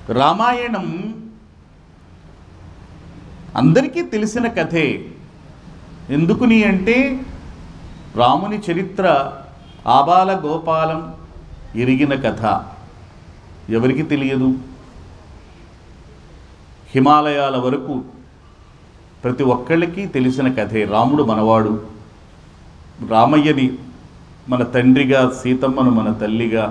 రామాయణం అందరికీ తెలిసిన కథే ఎందుకుని అంటే రాముని చరిత్ర ఆబాల గోపాలం ఎరిగిన కథ ఎవరికి తెలియదు హిమాలయాల వరకు ప్రతి ఒక్కళ్ళకి తెలిసిన కథే రాముడు మనవాడు రామయ్యని మన తండ్రిగా సీతమ్మను మన తల్లిగా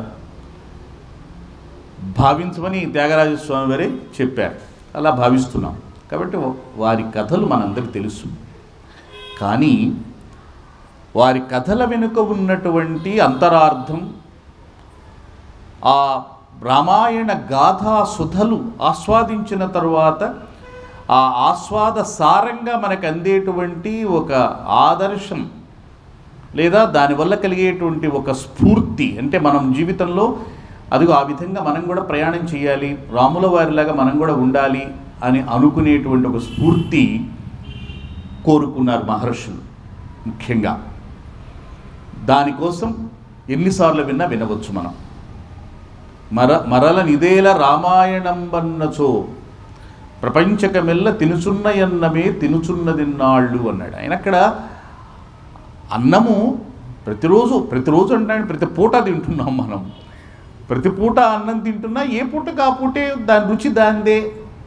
భావించమని త్యాగరాజస్వామి వారే చెప్పారు అలా భావిస్తున్నాం కాబట్టి వారి కథలు మనందరికి తెలుసు కానీ వారి కథల వెనుక ఉన్నటువంటి అంతరార్థం ఆ రామాయణ గాథా సుధలు ఆస్వాదించిన తరువాత ఆ ఆస్వాద సారంగా మనకు అందేటువంటి ఒక ఆదర్శం లేదా దానివల్ల కలిగేటువంటి ఒక స్ఫూర్తి అంటే మనం జీవితంలో అదిగో ఆ విధంగా మనం కూడా ప్రయాణం చేయాలి రాముల వారిలాగా మనం కూడా ఉండాలి అని అనుకునేటువంటి ఒక స్ఫూర్తి కోరుకున్నారు మహర్షులు ముఖ్యంగా దానికోసం ఎన్నిసార్లు విన్నా వినవచ్చు మనం మర మరల నిదేల రామాయణంబన్నచో ప్రపంచకమెల్ల తినుచున్నయన్నమే తినుచున్నదిన్నాళ్ళు అన్నాడు ఆయన అక్కడ అన్నము ప్రతిరోజు ప్రతిరోజు అంటే ప్రతి పూట తింటున్నాం మనం ప్రతి పూట అన్నం తింటున్నా ఏ పూటకు ఆ పూటే దాని రుచి దాందే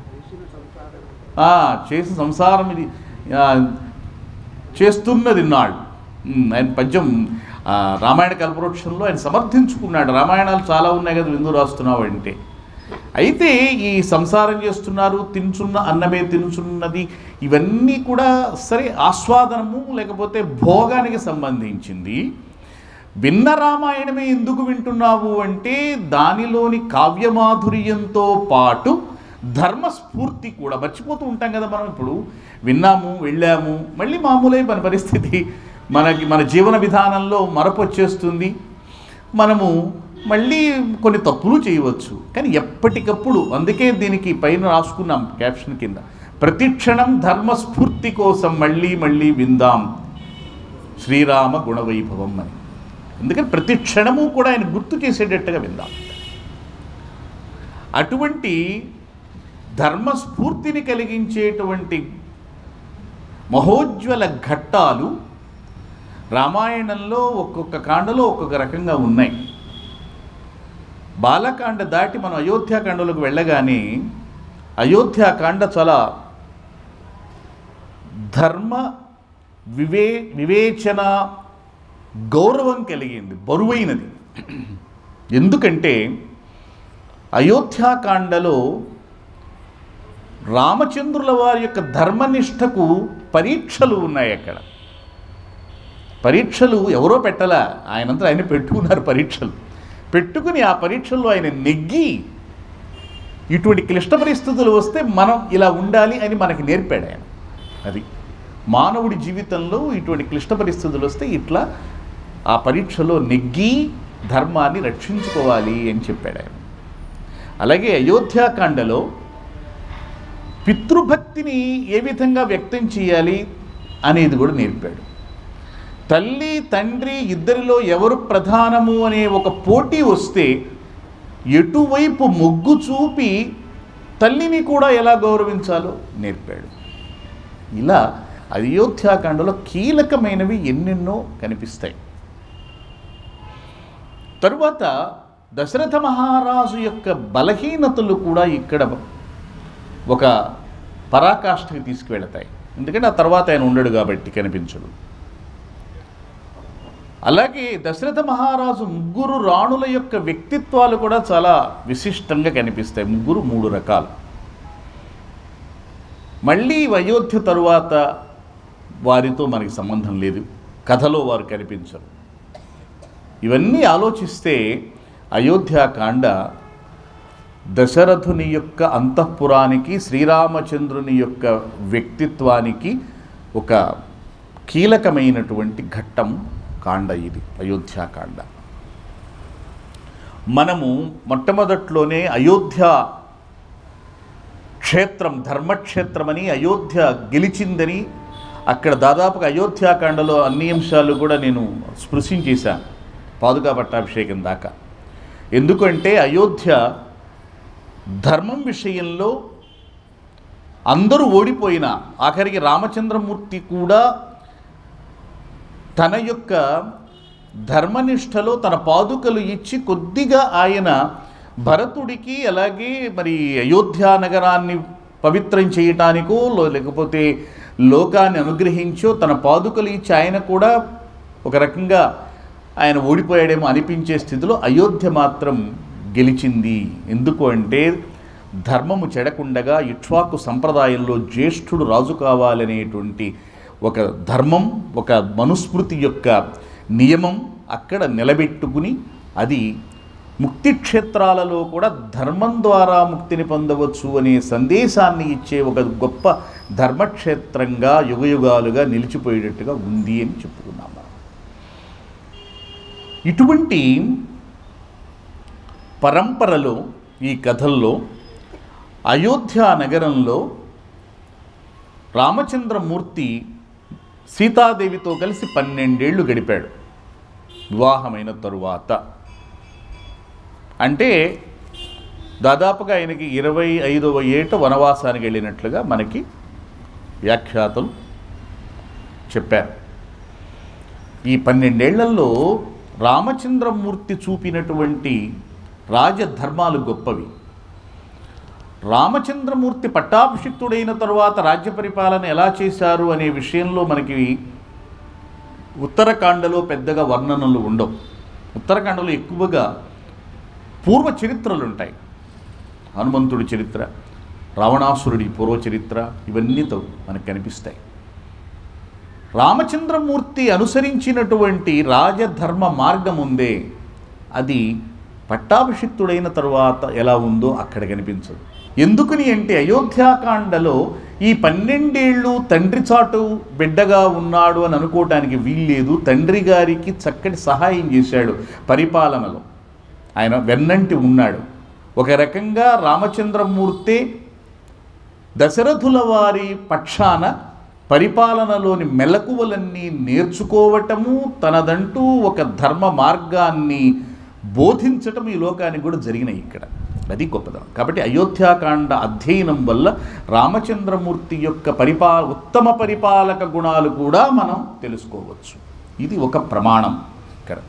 ఆ, చేసి సంసారం ఇది ఆ, చేస్తున్నది నాళ్ళు ఉమ్, ఆయన పద్యం ఆ, రామాయణ కల్పవృక్షంలో ఆయన సమర్థించుకున్నాడు రామాయణాలు చాలా ఉన్నాయి కదా ఎందుకు రాస్తున్నావు అంటే అయితే ఈ సంసారం చేస్తున్నారు తినుచున్న అన్నమే తినుచున్నది ఇవన్నీ కూడా సరే ఆస్వాదనము లేకపోతే భోగానికి సంబంధించింది విన్న రామాయణమే ఎందుకు వింటున్నావు అంటే దానిలోని కావ్యమాధుర్యంతో పాటు ధర్మస్ఫూర్తి కూడా మర్చిపోతూ ఉంటాం కదా మనం ఇప్పుడు విన్నాము వెళ్ళాము మళ్ళీ మామూలే మన పరిస్థితి మనకి మన జీవన విధానంలో మరపు వచ్చేస్తుంది మనము మళ్ళీ కొన్ని తప్పులు చేయవచ్చు కానీ ఎప్పటికప్పుడు అందుకే దీనికి పైన రాసుకున్నాం క్యాప్షన్ కింద ప్రతిక్షణం ధర్మస్ఫూర్తి కోసం మళ్ళీ మళ్ళీ విందాం శ్రీరామ గుణవైభవం అని అందుకని ప్రతి క్షణము కూడా ఆయన గుర్తు చేసేటట్టుగా విందాం అటువంటి ధర్మస్ఫూర్తిని కలిగించేటువంటి మహోజ్వల ఘట్టాలు రామాయణంలో ఒక్కొక్క కాండలో ఒక్కొక్క రకంగా ఉన్నాయి బాలకాండ దాటి మనం అయోధ్యాకాండలోకి వెళ్ళగానే అయోధ్యాకాండ చాలా ధర్మ వివే వివేచన గౌరవం కలిగింది బరువైనది ఎందుకంటే అయోధ్యాకాండలో రామచంద్రుల వారి యొక్క ధర్మనిష్టకు పరీక్షలు ఉన్నాయి అక్కడ పరీక్షలు ఎవరో పెట్టలా ఆయనంతా ఆయన పెట్టుకున్నారు పరీక్షలు పెట్టుకుని ఆ పరీక్షల్లో ఆయన నెగ్గి ఇటువంటి క్లిష్ట పరిస్థితులు వస్తే మనం ఇలా ఉండాలి అని మనకి నేర్పాడు ఆయన అది మానవుడి జీవితంలో ఇటువంటి క్లిష్ట పరిస్థితులు వస్తే ఇట్లా ఆ పరీక్షలో నెగ్గి ధర్మాన్ని రక్షించుకోవాలి అని చెప్పాడు ఆయన అలాగే అయోధ్యాకాండలో పితృభక్తిని ఏ విధంగా వ్యక్తం చేయాలి అనేది కూడా నేర్పాడు తల్లి తండ్రి ఇద్దరిలో ఎవరు ప్రధానము అనే ఒక పోటీ వస్తే ఎటువైపు మొగ్గు చూపి తల్లిని కూడా ఎలా గౌరవించాలో నేర్పాడు ఇలా అయోధ్యాకాండలో కీలకమైనవి ఎన్నెన్నో కనిపిస్తాయి తరువాత దశరథ మహారాజు యొక్క బలహీనతలు కూడా ఇక్కడ ఒక పరాకాష్ఠకి తీసుకువెళతాయి ఎందుకంటే ఆ తర్వాత ఆయన ఉండడు కాబట్టి కనిపించడు అలాగే దశరథ మహారాజు ముగ్గురు రాణుల యొక్క వ్యక్తిత్వాలు కూడా చాలా విశిష్టంగా కనిపిస్తాయి ముగ్గురు మూడు రకాలు మళ్ళీ అయోధ్య తరువాత వారితో మనకి సంబంధం లేదు కథలో వారు కనిపించరు ఇవన్నీ ఆలోచిస్తే అయోధ్యాకాండ దశరథుని యొక్క అంతఃపురానికి శ్రీరామచంద్రుని యొక్క వ్యక్తిత్వానికి ఒక కీలకమైనటువంటి ఘట్టం కాండ ఇది అయోధ్యాకాండ మనము మొట్టమొదట్లోనే అయోధ్య క్షేత్రం ధర్మక్షేత్రమని అయోధ్య గెలిచిందని అక్కడ దాదాపుగా అయోధ్యాకాండలో అన్ని అంశాలు కూడా నేను స్పృశించేశాను పాదుకా పట్టాభిషేకం దాకా ఎందుకంటే అయోధ్య ధర్మం విషయంలో అందరూ ఓడిపోయినా ఆఖరికి రామచంద్రమూర్తి కూడా తన యొక్క ధర్మనిష్టలో తన పాదుకలు ఇచ్చి కొద్దిగా ఆయన భరతుడికి అలాగే మరి అయోధ్య నగరాన్ని పవిత్రం చేయటానికో లో- లేకపోతే లోకాన్ని అనుగ్రహించో తన పాదుకలు ఇచ్చి ఆయన కూడా ఒక రకంగా ఆయన ఓడిపోయాడేమో అనిపించే స్థితిలో అయోధ్య మాత్రం గెలిచింది ఎందుకు అంటే ధర్మము చెడకుండగా ఇక్ష్వాకు సంప్రదాయంలో జ్యేష్ఠుడు రాజు కావాలనేటువంటి ఒక ధర్మం ఒక మనుస్మృతి యొక్క నియమం అక్కడ నిలబెట్టుకుని అది ముక్తి క్షేత్రాలలో కూడా ధర్మం ద్వారా ముక్తిని పొందవచ్చు అనే సందేశాన్ని ఇచ్చే ఒక గొప్ప ధర్మక్షేత్రంగా యుగయుగాలుగా నిలిచిపోయేటట్టుగా ఉంది అని చెప్పుకున్నాం మనం ఇటువంటి పరంపరలో ఈ కథల్లో అయోధ్య నగరంలో రామచంద్రమూర్తి సీతాదేవితో కలిసి పన్నెండేళ్లు గడిపాడు వివాహమైన తరువాత అంటే దాదాపుగా ఆయనకి ఇరవై ఐదవ ఏట వనవాసానికి వెళ్ళినట్లుగా మనకి వ్యాఖ్యాతలు చెప్పారు ఈ పన్నెండేళ్లలో రామచంద్రమూర్తి చూపినటువంటి రాజధర్మాలు గొప్పవి రామచంద్రమూర్తి పట్టాభిషిక్తుడైన తరువాత రాజ్య పరిపాలన ఎలా చేశారు అనే విషయంలో మనకి ఉత్తరకాండలో పెద్దగా వర్ణనలు ఉండవు ఉత్తరకాండలో ఎక్కువగా పూర్వ చరిత్రలు ఉంటాయి హనుమంతుడి చరిత్ర రావణాసురుడి పూర్వ చరిత్ర ఇవన్నీ తో మనకు కనిపిస్తాయి రామచంద్రమూర్తి అనుసరించినటువంటి రాజధర్మ మార్గం ఉందే అది పట్టాభిషిక్తుడైన తరువాత ఎలా ఉందో అక్కడ కనిపించదు ఎందుకని అంటే అయోధ్యాకాండలో ఈ పన్నెండేళ్ళు తండ్రి చాటు బిడ్డగా ఉన్నాడు అని అనుకోవటానికి వీల్లేదు తండ్రి గారికి చక్కటి సహాయం చేశాడు పరిపాలనలో ఆయన వెన్నంటి ఉన్నాడు ఒక రకంగా రామచంద్రమూర్తి దశరథుల వారి పక్షాన పరిపాలనలోని మెలకువలన్నీ నేర్చుకోవటము తనదంటూ ఒక ధర్మ మార్గాన్ని బోధించటం ఈ లోకానికి కూడా జరిగినాయి ఇక్కడ అది గొప్పదనం కాబట్టి అయోధ్యాకాండ అధ్యయనం వల్ల రామచంద్రమూర్తి యొక్క పరిపా ఉత్తమ పరిపాలక గుణాలు కూడా మనం తెలుసుకోవచ్చు ఇది ఒక ప్రమాణం ఇక్కడ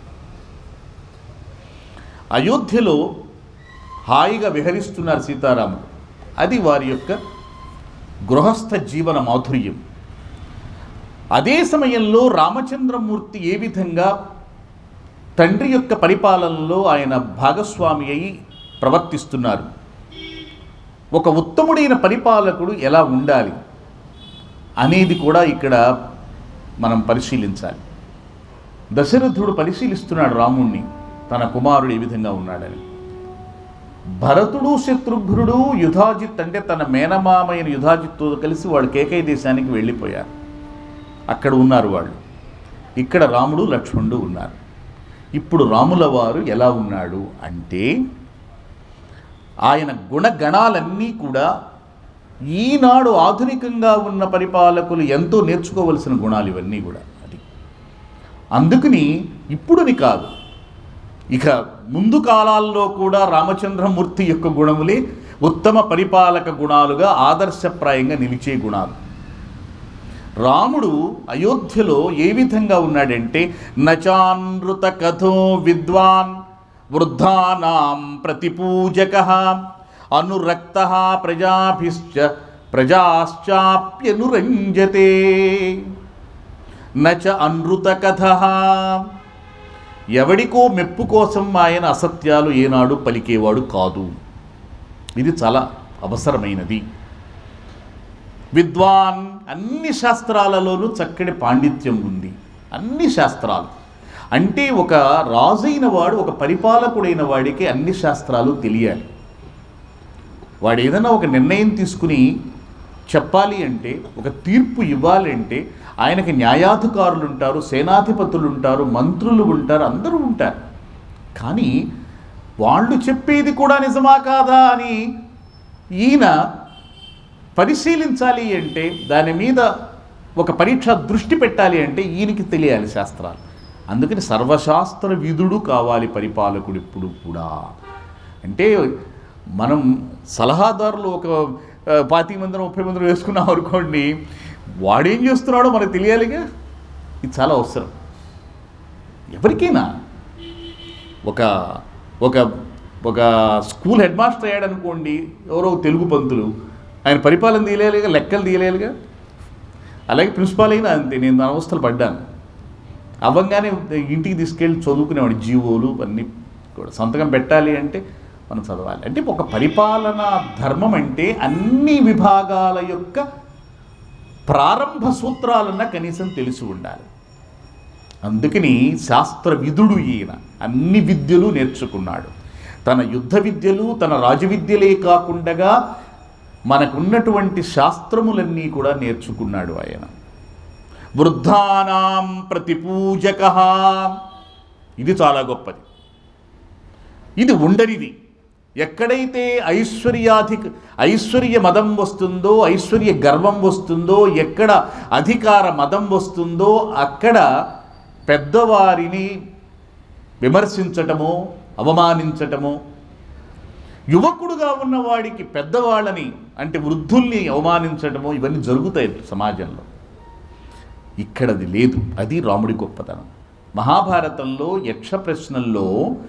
అయోధ్యలో హాయిగా విహరిస్తున్నారు సీతారాములు అది వారి యొక్క గృహస్థ జీవన మాధుర్యం అదే సమయంలో రామచంద్రమూర్తి ఏ విధంగా తండ్రి యొక్క పరిపాలనలో ఆయన భాగస్వామి అయి ప్రవర్తిస్తున్నారు ఒక ఉత్తముడైన పరిపాలకుడు ఎలా ఉండాలి అనేది కూడా ఇక్కడ మనం పరిశీలించాలి దశరథుడు పరిశీలిస్తున్నాడు రాముణ్ణి తన కుమారుడు ఏ విధంగా ఉన్నాడని భరతుడు శత్రుఘ్నుడు యుధాజిత్ అంటే తన మేనమామైన యుధాజిత్తో కలిసి వాడు కేకై దేశానికి వెళ్ళిపోయారు అక్కడ ఉన్నారు వాళ్ళు ఇక్కడ రాముడు లక్ష్మణుడు ఉన్నారు ఇప్పుడు రాముల వారు ఎలా ఉన్నాడు అంటే ఆయన గుణగణాలన్నీ కూడా ఈనాడు ఆధునికంగా ఉన్న పరిపాలకులు ఎంతో నేర్చుకోవలసిన గుణాలు ఇవన్నీ కూడా అది అందుకని ఇప్పుడుని కాదు ఇక ముందు కాలాల్లో కూడా రామచంద్రమూర్తి యొక్క గుణములే ఉత్తమ పరిపాలక గుణాలుగా ఆదర్శప్రాయంగా నిలిచే గుణాలు రాముడు అయోధ్యలో ఏ విధంగా ఉన్నాడంటే నచానృత కథో విద్వాన్ వృద్ధానాం ప్రతిపూజక అనురక్త ప్రజాభిశ్చ ప్రజాశ్చాప్యనురంజతే నచ అనృత కథ ఎవడికో మెప్పు కోసం ఆయన అసత్యాలు ఏనాడు పలికేవాడు కాదు ఇది చాలా అవసరమైనది విద్వాన్ అన్ని శాస్త్రాలలోనూ చక్కటి పాండిత్యం ఉంది అన్ని శాస్త్రాలు అంటే ఒక రాజైన వాడు ఒక పరిపాలకుడైన వాడికి అన్ని శాస్త్రాలు తెలియాలి వాడు ఏదైనా ఒక నిర్ణయం తీసుకుని చెప్పాలి అంటే ఒక తీర్పు ఇవ్వాలి అంటే ఆయనకి న్యాయాధికారులు ఉంటారు సేనాధిపతులు ఉంటారు మంత్రులు ఉంటారు అందరూ ఉంటారు కానీ వాళ్ళు చెప్పేది కూడా నిజమా కాదా అని ఈయన పరిశీలించాలి అంటే దాని మీద ఒక పరీక్ష దృష్టి పెట్టాలి అంటే ఈయనకి తెలియాలి శాస్త్రాలు అందుకని సర్వశాస్త్ర విధుడు కావాలి పరిపాలకుడు ఇప్పుడు కూడా అంటే మనం సలహాదారులు ఒక ఆ, పాతి మందిని ముప్పై మందిని వేసుకున్నాం అనుకోండి వాడేం చేస్తున్నాడో మనకు తెలియాలిగా ఇది చాలా అవసరం ఎవరికైనా ఒక ఒక ఒక స్కూల్ హెడ్ మాస్టర్ అయ్యాడు అనుకోండి ఎవరో తెలుగు పంతులు ఆయన పరిపాలన తీయలేదుగా లెక్కలు తీయలేదుగా అలాగే ప్రిన్సిపాల్ అయినా అంతే నేను దాని అవస్థలు పడ్డాను అవ్వంగానే ఇంటికి తీసుకెళ్ళి చదువుకునేవాడు జీవోలు అన్నీ కూడా సంతకం పెట్టాలి అంటే మనం చదవాలి అంటే ఒక పరిపాలన ధర్మం అంటే అన్ని విభాగాల యొక్క ప్రారంభ సూత్రాలన్నా కనీసం తెలిసి ఉండాలి అందుకని శాస్త్ర విధుడు ఈయన అన్ని విద్యలు నేర్చుకున్నాడు తన యుద్ధ విద్యలు తన రాజవిద్యలే కాకుండా మనకున్నటువంటి శాస్త్రములన్నీ కూడా నేర్చుకున్నాడు ఆయన వృద్ధానాం ప్రతిపూజక ఇది చాలా గొప్పది ఇది ఉండనిది ఎక్కడైతే ఐశ్వర్యాధిక ఐశ్వర్య మదం వస్తుందో ఐశ్వర్య గర్వం వస్తుందో ఎక్కడ అధికార మదం వస్తుందో అక్కడ పెద్దవారిని విమర్శించటమో అవమానించటమో యువకుడుగా ఉన్నవాడికి పెద్దవాళ్ళని అంటే వృద్ధుల్ని అవమానించటమో ఇవన్నీ జరుగుతాయి సమాజంలో ఇక్కడది లేదు అది రాముడి గొప్పతనం మహాభారతంలో యక్ష ప్రశ్నల్లో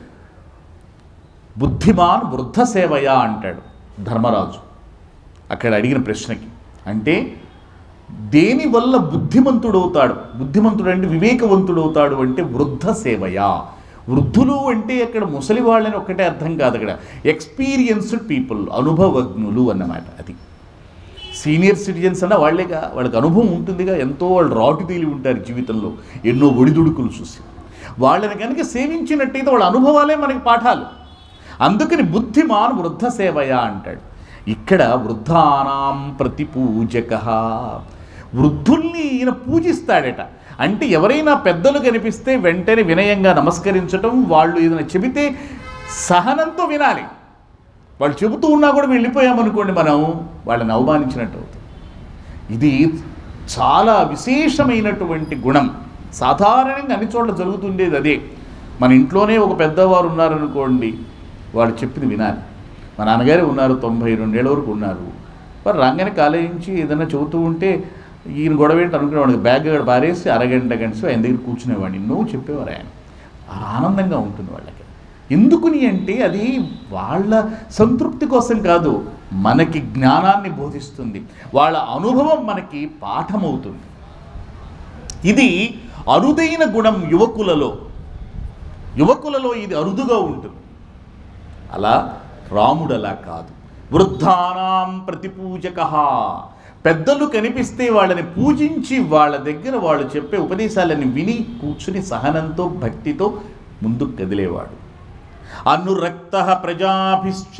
బుద్ధిమాన్ వృద్ధ సేవయా అంటాడు ధర్మరాజు అక్కడ అడిగిన ప్రశ్నకి అంటే దేని వల్ల బుద్ధిమంతుడవుతాడు బుద్ధిమంతుడు అంటే వివేకవంతుడవుతాడు అంటే వృద్ధ సేవయా వృద్ధులు అంటే అక్కడ ముసలి వాళ్ళని ఒక్కటే అర్థం కాదు అక్కడ ఎక్స్పీరియన్స్డ్ పీపుల్ అనుభవజ్ఞులు అన్నమాట అది సీనియర్ సిటిజన్స్ అన్న వాళ్ళేగా వాళ్ళకి అనుభవం ఉంటుందిగా ఎంతో వాళ్ళు రాటు తేలి ఉంటారు జీవితంలో ఎన్నో ఒడిదుడుకులు చూసి వాళ్ళని కనుక సేవించినట్టయితే వాళ్ళ అనుభవాలే మనకి పాఠాలు అందుకని బుద్ధిమాన్ వృద్ధ సేవయ అంటాడు ఇక్కడ వృద్ధానాం ప్రతి పూజక వృద్ధుల్ని ఈయన పూజిస్తాడట అంటే ఎవరైనా పెద్దలు కనిపిస్తే వెంటనే వినయంగా నమస్కరించటం వాళ్ళు ఏదైనా చెబితే సహనంతో వినాలి వాళ్ళు చెబుతూ ఉన్నా కూడా వెళ్ళిపోయామనుకోండి మనం వాళ్ళని అవమానించినట్టు అవుతుంది ఇది చాలా విశేషమైనటువంటి గుణం సాధారణంగా అన్ని చోట్ల జరుగుతుండేది అదే మన ఇంట్లోనే ఒక పెద్దవారు ఉన్నారనుకోండి వాళ్ళు చెప్పింది వినాలి మా నాన్నగారే ఉన్నారు తొంభై రెండేళ్ళ వరకు ఉన్నారు వారు రాగానే కాలేజించి ఏదైనా చెబుతూ ఉంటే ఈయన గొడవ ఏంటి అనుకునేవాడు బ్యాగ్ అక్కడ పారేసి అరగంట గంట ఆయన దగ్గర కూర్చునేవాడిని ఎన్నో చెప్పేవారు ఆయన ఆనందంగా ఉంటుంది వాళ్ళకి ఎందుకుని అంటే అది వాళ్ళ సంతృప్తి కోసం కాదు మనకి జ్ఞానాన్ని బోధిస్తుంది వాళ్ళ అనుభవం మనకి పాఠమవుతుంది ఇది అరుదైన గుణం యువకులలో యువకులలో ఇది అరుదుగా ఉంటుంది అలా రాముడు అలా కాదు వృద్ధానాం ప్రతిపూజక పెద్దలు కనిపిస్తే వాళ్ళని పూజించి వాళ్ళ దగ్గర వాళ్ళు చెప్పే ఉపదేశాలని విని కూర్చుని సహనంతో భక్తితో ముందుకు కదిలేవాడు అనురక్త ప్రజాభిశ్చ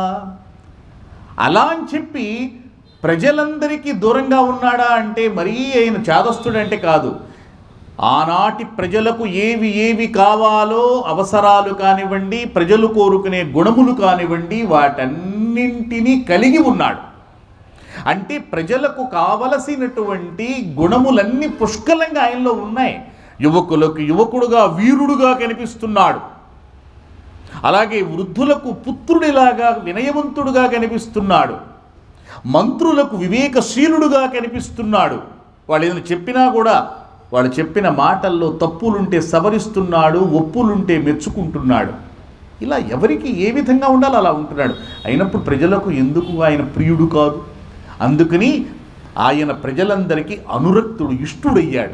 అలా అని చెప్పి ప్రజలందరికీ దూరంగా ఉన్నాడా అంటే మరీ ఆయన చాదస్తుడంటే కాదు ఆనాటి ప్రజలకు ఏవి ఏవి కావాలో అవసరాలు కానివ్వండి ప్రజలు కోరుకునే గుణములు కానివ్వండి వాటన్నింటినీ కలిగి ఉన్నాడు అంటే ప్రజలకు కావలసినటువంటి గుణములన్నీ పుష్కలంగా ఆయనలో ఉన్నాయి యువకులకు యువకుడుగా వీరుడుగా కనిపిస్తున్నాడు అలాగే వృద్ధులకు పుత్రుడిలాగా వినయవంతుడుగా కనిపిస్తున్నాడు మంత్రులకు వివేకశీలుడుగా కనిపిస్తున్నాడు వాళ్ళు ఏదైనా చెప్పినా కూడా వాళ్ళు చెప్పిన మాటల్లో తప్పులుంటే సవరిస్తున్నాడు ఒప్పులుంటే మెచ్చుకుంటున్నాడు ఇలా ఎవరికి ఏ విధంగా ఉండాలో అలా ఉంటున్నాడు అయినప్పుడు ప్రజలకు ఎందుకు ఆయన ప్రియుడు కాదు అందుకని ఆయన ప్రజలందరికీ అనురక్తుడు ఇష్టుడయ్యాడు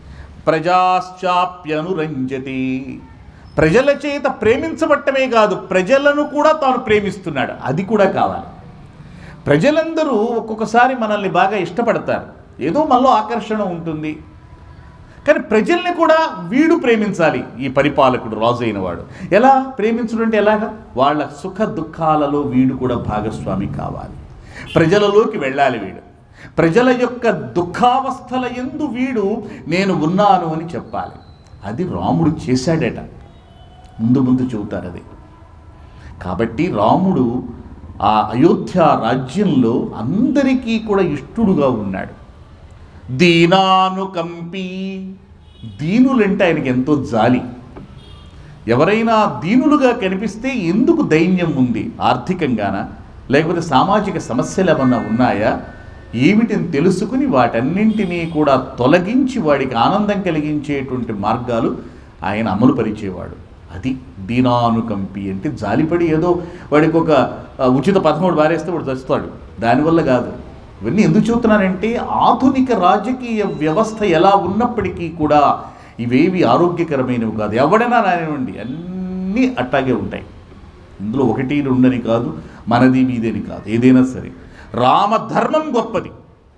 ప్రజాశ్చాప్యనురంజతి ప్రజల చేత ప్రేమించబట్టమే కాదు ప్రజలను కూడా తాను ప్రేమిస్తున్నాడు అది కూడా కావాలి ప్రజలందరూ ఒక్కొక్కసారి మనల్ని బాగా ఇష్టపడతారు ఏదో మనలో ఆకర్షణ ఉంటుంది కానీ ప్రజల్ని కూడా వీడు ప్రేమించాలి ఈ పరిపాలకుడు రాజు అయిన వాడు ఎలా ప్రేమించడం అంటే ఎలాగా వాళ్ళ సుఖ దుఃఖాలలో వీడు కూడా భాగస్వామి కావాలి ప్రజలలోకి వెళ్ళాలి వీడు ప్రజల యొక్క దుఃఖావస్థల ఎందు వీడు నేను ఉన్నాను అని చెప్పాలి అది రాముడు చేశాడట ముందు ముందు చెబుతారు అది కాబట్టి రాముడు ఆ అయోధ్య రాజ్యంలో అందరికీ కూడా ఇష్టుడుగా ఉన్నాడు దీనానుకంపి దీనులంటే ఆయనకి ఎంతో జాలి ఎవరైనా దీనులుగా కనిపిస్తే ఎందుకు దైన్యం ఉంది ఆర్థికంగానా లేకపోతే సామాజిక సమస్యలు ఏమన్నా ఉన్నాయా ఏమిటిని తెలుసుకుని వాటన్నింటినీ కూడా తొలగించి వాడికి ఆనందం కలిగించేటువంటి మార్గాలు ఆయన అమలు పరిచేవాడు అది దీనానుకంపి అంటే జాలిపడి ఏదో వాడికి ఒక ఆ, ఉచిత పదమూడు బారేస్తే వాడు చస్తాడు దానివల్ల కాదు ఇవన్నీ ఎందుకు చెబుతున్నానంటే ఆధునిక రాజకీయ వ్యవస్థ ఎలా ఉన్నప్పటికీ కూడా ఇవేవి ఆరోగ్యకరమైనవి కాదు ఎవడైనా రానివ్వండి అన్నీ అట్టాగే ఉంటాయి ఇందులో ఒకటి రెండని కాదు మనది మీదేని కాదు ఏదైనా సరే రామధర్మం గొప్పది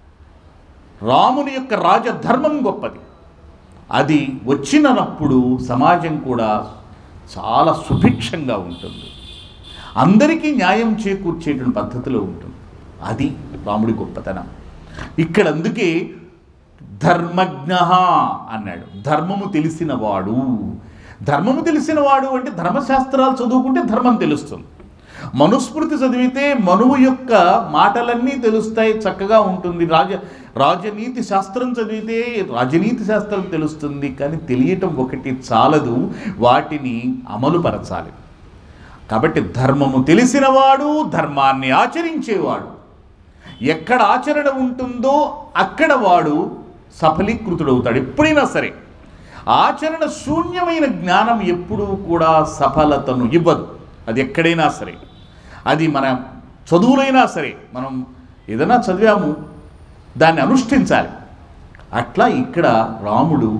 రాముని యొక్క రాజధర్మం గొప్పది అది వచ్చినప్పుడు సమాజం కూడా చాలా సుభిక్షంగా ఉంటుంది అందరికీ న్యాయం చేకూర్చేటువంటి పద్ధతిలో ఉంటుంది అది రాముడి గొప్పతనం ఇక్కడ అందుకే ధర్మజ్ఞ అన్నాడు ధర్మము తెలిసినవాడు ధర్మము తెలిసినవాడు అంటే ధర్మశాస్త్రాలు చదువుకుంటే ధర్మం తెలుస్తుంది మనుస్మృతి చదివితే మనువు యొక్క మాటలన్నీ తెలుస్తాయి చక్కగా ఉంటుంది రాజ రాజనీతి శాస్త్రం చదివితే రాజనీతి శాస్త్రం తెలుస్తుంది కానీ తెలియటం ఒకటి చాలదు వాటిని అమలుపరచాలి కాబట్టి ధర్మము తెలిసినవాడు ధర్మాన్ని ఆచరించేవాడు ఎక్కడ ఆచరణ ఉంటుందో అక్కడ వాడు సఫలీకృతుడవుతాడు ఎప్పుడైనా సరే ఆచరణ శూన్యమైన జ్ఞానం ఎప్పుడూ కూడా సఫలతను ఇవ్వదు అది ఎక్కడైనా సరే అది మన చదువులైనా సరే మనం ఏదైనా చదివాము దాన్ని అనుష్ఠించాలి అట్లా ఇక్కడ రాముడు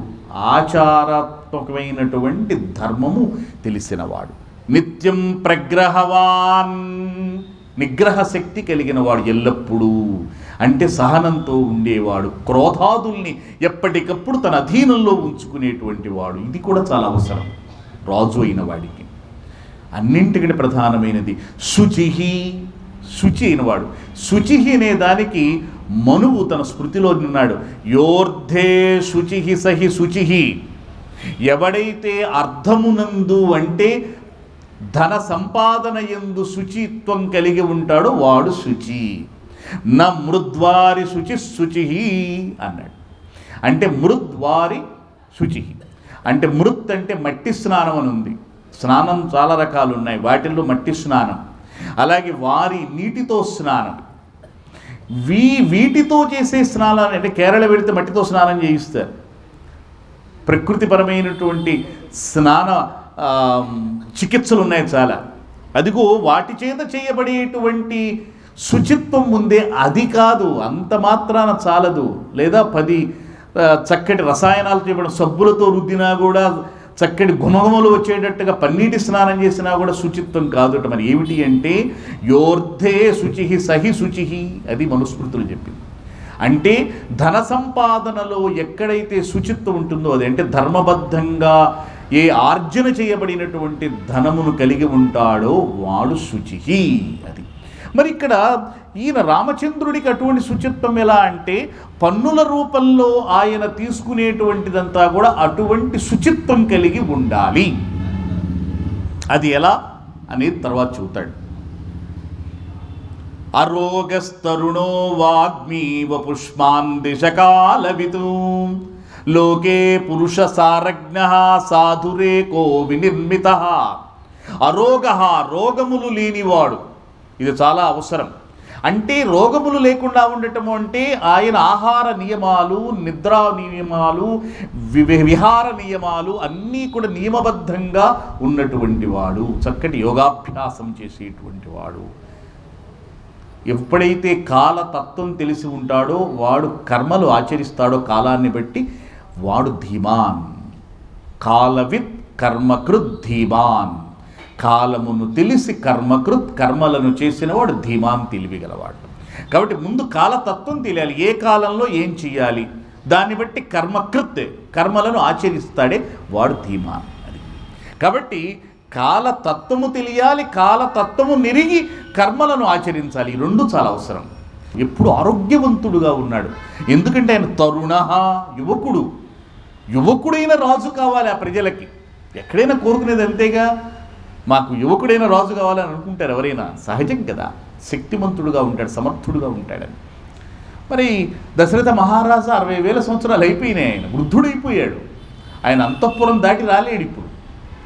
ఆచారాత్మకమైనటువంటి ధర్మము తెలిసినవాడు నిత్యం ప్రగ్రహవాన్ నిగ్రహ శక్తి కలిగిన వాడు ఎల్లప్పుడూ అంటే సహనంతో ఉండేవాడు క్రోధాదుల్ని ఎప్పటికప్పుడు తన అధీనంలో ఉంచుకునేటువంటి వాడు ఇది కూడా చాలా అవసరం రాజు అయిన వాడికి అన్నింటికంటే ప్రధానమైనది శుచిహి శుచి అయినవాడు శుచిహి అనే దానికి మనువు తన స్మృతిలో ఉన్నాడు యోర్ధే శుచిహి సహి శుచిహి ఎవడైతే అర్థమునందు అంటే ధన సంపాదన ఎందు శుచిత్వం కలిగి ఉంటాడో వాడు శుచి నా మృద్వారి శుచి శుచి అన్నాడు అంటే మృద్వారి శుచి అంటే మృత్ అంటే మట్టి స్నానం అని ఉంది స్నానం చాలా రకాలు ఉన్నాయి వాటిల్లో మట్టి స్నానం అలాగే వారి నీటితో స్నానం వీ వీటితో చేసే స్నానాలు అంటే కేరళ వెళితే మట్టితో స్నానం చేయిస్తారు ప్రకృతిపరమైనటువంటి స్నాన ఆ, చికిత్సలు ఉన్నాయి చాలా అదిగో వాటి చేత చేయబడేటువంటి శుచిత్వం ఉందే అది కాదు అంత మాత్రాన చాలదు లేదా పది ఆ, చక్కటి రసాయనాలు చేయబడిన సబ్బులతో రుద్దినా కూడా చక్కటి గుమగుమలు వచ్చేటట్టుగా పన్నీటి స్నానం చేసినా కూడా శుచిత్వం కాదుట మరి ఏమిటి అంటే యోర్ధే శుచి సహి శుచి అది మనుస్మృతులు చెప్పింది అంటే ధన సంపాదనలో ఎక్కడైతే శుచిత్వం ఉంటుందో అది అంటే ధర్మబద్ధంగా ఏ ఆర్జన చేయబడినటువంటి ధనమును కలిగి ఉంటాడో వాడు శుచి అది మరి ఇక్కడ ఈయన రామచంద్రుడికి అటువంటి శుచిత్వం ఎలా అంటే పన్నుల రూపంలో ఆయన తీసుకునేటువంటిదంతా కూడా అటువంటి శుచిత్వం కలిగి ఉండాలి అది ఎలా అనేది తర్వాత చెబుతాడు అరోగస్తరుణో వాగ్మీవ పుష్మాన్ దిశకాలవితూ లోకే పురుష సారజ్ఞ సాధురేకో వినిర్మిత అరోగ రోగములు లేనివాడు ఇది చాలా అవసరం అంటే రోగములు లేకుండా ఉండటము అంటే ఆయన ఆహార నియమాలు నిద్రా నియమాలు వి- విహార నియమాలు అన్నీ కూడా నియమబద్ధంగా ఉన్నటువంటి వాడు చక్కటి యోగాభ్యాసం చేసేటువంటి వాడు ఎప్పుడైతే కాలతత్వం తెలిసి ఉంటాడో వాడు కర్మలు ఆచరిస్తాడో కాలాన్ని బట్టి వాడు ధీమాన్ కాలవిత్ కర్మకృత్ ధీమాన్ కాలమును తెలిసి కర్మకృత్ కర్మలను చేసినవాడు ధీమాన్ తెలివిగలవాడు కాబట్టి ముందు కాలతత్వం తెలియాలి ఏ కాలంలో ఏం చేయాలి దాన్ని బట్టి కర్మకృత్ కర్మలను ఆచరిస్తాడే వాడు ధీమాన్ అది కాబట్టి కాలతత్వము తెలియాలి కాలతత్వము నెరిగి కర్మలను ఆచరించాలి ఈ రెండు చాలా అవసరం ఎప్పుడు ఆరోగ్యవంతుడుగా ఉన్నాడు ఎందుకంటే ఆయన తరుణ యువకుడు యువకుడైన రాజు కావాలి ఆ ప్రజలకి ఎక్కడైనా కోరుకునేది అంతేగా మాకు యువకుడైన రాజు కావాలని అనుకుంటారు ఎవరైనా సహజం కదా శక్తిమంతుడుగా ఉంటాడు సమర్థుడుగా ఉంటాడని మరి దశరథ మహారాజా అరవై వేల సంవత్సరాలు అయిపోయినాయి ఆయన వృద్ధుడైపోయాడు ఆయన అంతఃపురం దాటి రాలేడు ఇప్పుడు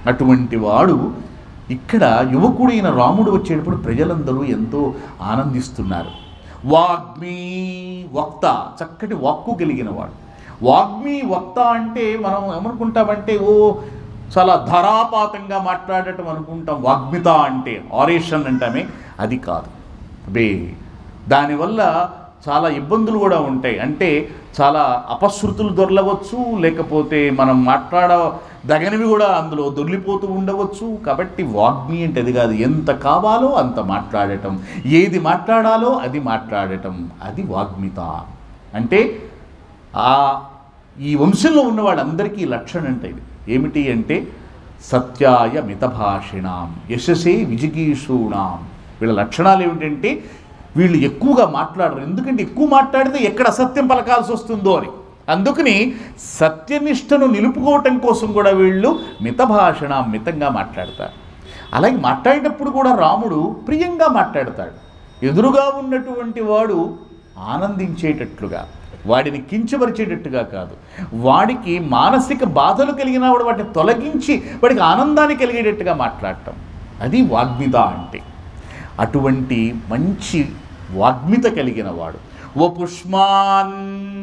అటువంటి వాడు ఇక్కడ యువకుడైన రాముడు వచ్చేటప్పుడు ప్రజలందరూ ఎంతో ఆనందిస్తున్నారు వాగ్మీ వక్త చక్కటి వాక్కు కలిగిన వాడు వాగ్మీ వక్త అంటే మనం ఏమనుకుంటామంటే ఓ చాలా ధరాపాతంగా మాట్లాడటం అనుకుంటాం వాగ్మిత అంటే ఆరేషన్ అంటామే అది కాదు బే దానివల్ల చాలా ఇబ్బందులు కూడా ఉంటాయి అంటే చాలా అపశృతులు దొరలవచ్చు లేకపోతే మనం మాట్లాడ దగనివి కూడా అందులో దొర్లిపోతూ ఉండవచ్చు కాబట్టి వాగ్మి అంటే అది కాదు ఎంత కావాలో అంత మాట్లాడటం ఏది మాట్లాడాలో అది మాట్లాడటం అది వాగ్మిత అంటే ఆ ఈ వంశంలో ఉన్న వాళ్ళందరికీ లక్షణం అంటే ఇది ఏమిటి అంటే సత్యాయ మితభాషిణాం యశసే విజిగీషూణాం వీళ్ళ లక్షణాలు ఏమిటంటే వీళ్ళు ఎక్కువగా మాట్లాడరు ఎందుకంటే ఎక్కువ మాట్లాడితే ఎక్కడ అసత్యం పలకాల్సి వస్తుందో అని అందుకని సత్యనిష్టను నిలుపుకోవటం కోసం కూడా వీళ్ళు మితభాషణ మితంగా మాట్లాడతారు అలాగే మాట్లాడేటప్పుడు కూడా రాముడు ప్రియంగా మాట్లాడతాడు ఎదురుగా ఉన్నటువంటి వాడు ఆనందించేటట్లుగా వాడిని కించపరిచేటట్టుగా కాదు వాడికి మానసిక బాధలు కలిగిన వాడు వాటిని తొలగించి వాడికి ఆనందాన్ని కలిగేటట్టుగా మాట్లాడటం అది వాగ్మిత అంటే అటువంటి మంచి వాగ్మిత కలిగిన వాడు ఓ పుష్మాన్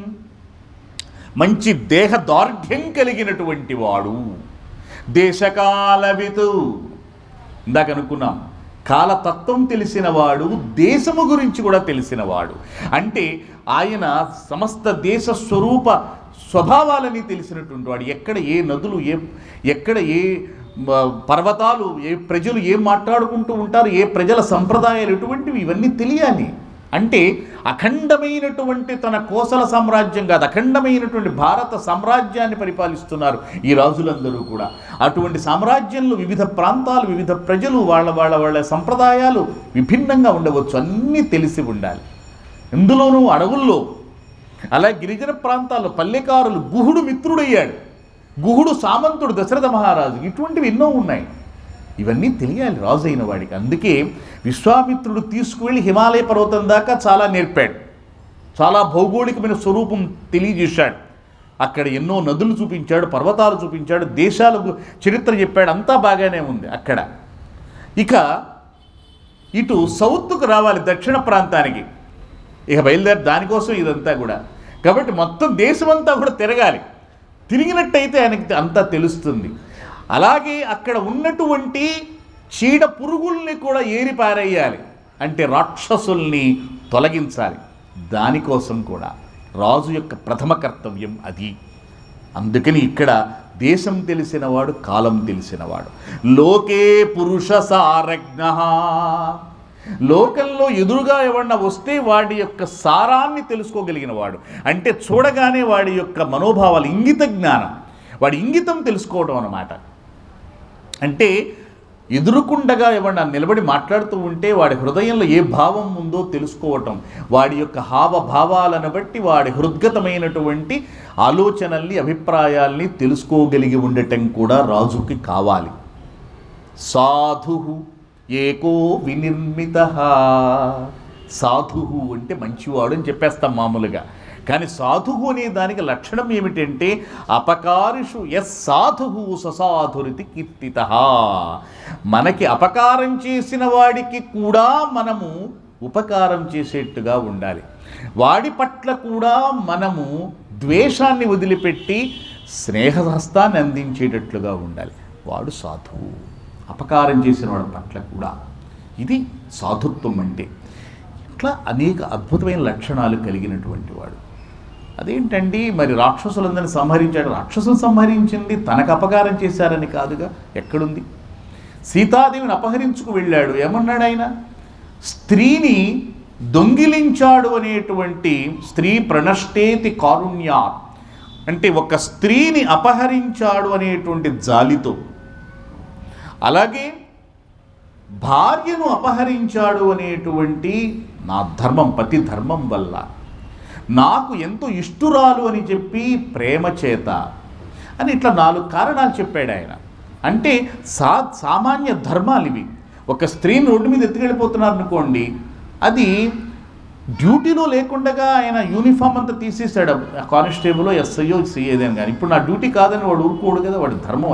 మంచి దేహ దార్ఢ్యం కలిగినటువంటి వాడు దేశకాలవితు ఇందాక అనుకున్నాం కాలతత్వం తెలిసినవాడు దేశము గురించి కూడా తెలిసినవాడు అంటే ఆయన సమస్త దేశ స్వరూప స్వభావాలని తెలిసినటువంటి వాడు ఎక్కడ ఏ నదులు ఏ ఎక్కడ ఏ మ, పర్వతాలు ఏ ప్రజలు ఏం మాట్లాడుకుంటూ ఉంటారు ఏ ప్రజల సంప్రదాయాలు ఎటువంటివి ఇవన్నీ తెలియాలి అంటే అఖండమైనటువంటి తన కోసల సామ్రాజ్యం కాదు అఖండమైనటువంటి భారత సామ్రాజ్యాన్ని పరిపాలిస్తున్నారు ఈ రాజులందరూ కూడా అటువంటి సామ్రాజ్యంలో వివిధ ప్రాంతాలు వివిధ ప్రజలు వాళ్ళ వాళ్ళ వాళ్ళ సంప్రదాయాలు విభిన్నంగా ఉండవచ్చు అన్నీ తెలిసి ఉండాలి ఇందులోనూ అడవుల్లో అలా గిరిజన ప్రాంతాల్లో పల్లెకారులు గుహుడు మిత్రుడయ్యాడు గుహుడు సామంతుడు దశరథ మహారాజు ఇటువంటివి ఎన్నో ఉన్నాయి ఇవన్నీ తెలియాలి రాజు అయిన వాడికి అందుకే విశ్వామిత్రుడు తీసుకువెళ్ళి హిమాలయ పర్వతం దాకా చాలా నేర్పాడు చాలా భౌగోళికమైన స్వరూపం తెలియజేశాడు అక్కడ ఎన్నో నదులు చూపించాడు పర్వతాలు చూపించాడు దేశాలకు చరిత్ర చెప్పాడు అంతా బాగానే ఉంది అక్కడ ఇక ఇటు సౌత్కు రావాలి దక్షిణ ప్రాంతానికి ఇక బయలుదేరి దానికోసం ఇదంతా కూడా కాబట్టి మొత్తం దేశమంతా కూడా తిరగాలి తిరిగినట్టయితే ఆయనకి అంతా తెలుస్తుంది అలాగే అక్కడ ఉన్నటువంటి చీడ పురుగుల్ని కూడా ఏరి పారేయాలి అంటే రాక్షసుల్ని తొలగించాలి దానికోసం కూడా రాజు యొక్క ప్రథమ కర్తవ్యం అది అందుకని ఇక్కడ దేశం తెలిసినవాడు కాలం తెలిసినవాడు లోకే పురుష సారజ్ఞ లోకంలో ఎదురుగా ఎవరన్నా వస్తే వాడి యొక్క సారాన్ని తెలుసుకోగలిగిన వాడు అంటే చూడగానే వాడి యొక్క మనోభావాలు ఇంగిత జ్ఞానం వాడి ఇంగితం తెలుసుకోవడం అన్నమాట అంటే ఎదురుకుండగా ఎవరన్నా నిలబడి మాట్లాడుతూ ఉంటే వాడి హృదయంలో ఏ భావం ఉందో తెలుసుకోవటం వాడి యొక్క హావభావాలను బట్టి వాడి హృద్గతమైనటువంటి ఆలోచనల్ని అభిప్రాయాల్ని తెలుసుకోగలిగి ఉండటం కూడా రాజుకి కావాలి సాధు ఏకో వినిర్మిత సాధు అంటే మంచివాడు అని చెప్పేస్తాం మామూలుగా కానీ సాధువు అనే దానికి లక్షణం ఏమిటంటే అపకారిషు ఎస్ సాధువు ససాధురితి కీర్తిత మనకి అపకారం చేసిన వాడికి కూడా మనము ఉపకారం చేసేట్టుగా ఉండాలి వాడి పట్ల కూడా మనము ద్వేషాన్ని వదిలిపెట్టి స్నేహహస్తాన్ని అందించేటట్లుగా ఉండాలి వాడు సాధువు అపకారం చేసిన వాడి పట్ల కూడా ఇది సాధుత్వం అంటే ఇట్లా అనేక అద్భుతమైన లక్షణాలు కలిగినటువంటి వాడు అదేంటండి మరి రాక్షసులందరినీ సంహరించాడు రాక్షసులు సంహరించింది తనకు అపకారం చేశారని కాదుగా ఎక్కడుంది సీతాదేవిని అపహరించుకు వెళ్ళాడు ఏమన్నాడు ఆయన స్త్రీని దొంగిలించాడు అనేటువంటి స్త్రీ ప్రణష్టేతి కారుణ్యా అంటే ఒక స్త్రీని అపహరించాడు అనేటువంటి జాలితో అలాగే భార్యను అపహరించాడు అనేటువంటి నా ధర్మం పతి ధర్మం వల్ల నాకు ఎంతో ఇష్టురాలు అని చెప్పి ప్రేమ చేత అని ఇట్లా నాలుగు కారణాలు చెప్పాడు ఆయన అంటే సా సామాన్య ధర్మాలు ఇవి ఒక స్త్రీని రోడ్డు మీద ఎత్తుకెళ్ళిపోతున్నారు అనుకోండి అది డ్యూటీలో లేకుండా ఆయన యూనిఫామ్ అంతా తీసేసాడు కానిస్టేబుల్ ఎస్ఐఓ సిఏదని కానీ ఇప్పుడు నా డ్యూటీ కాదని వాడు ఊరుకోడు కదా వాడి ధర్మం అది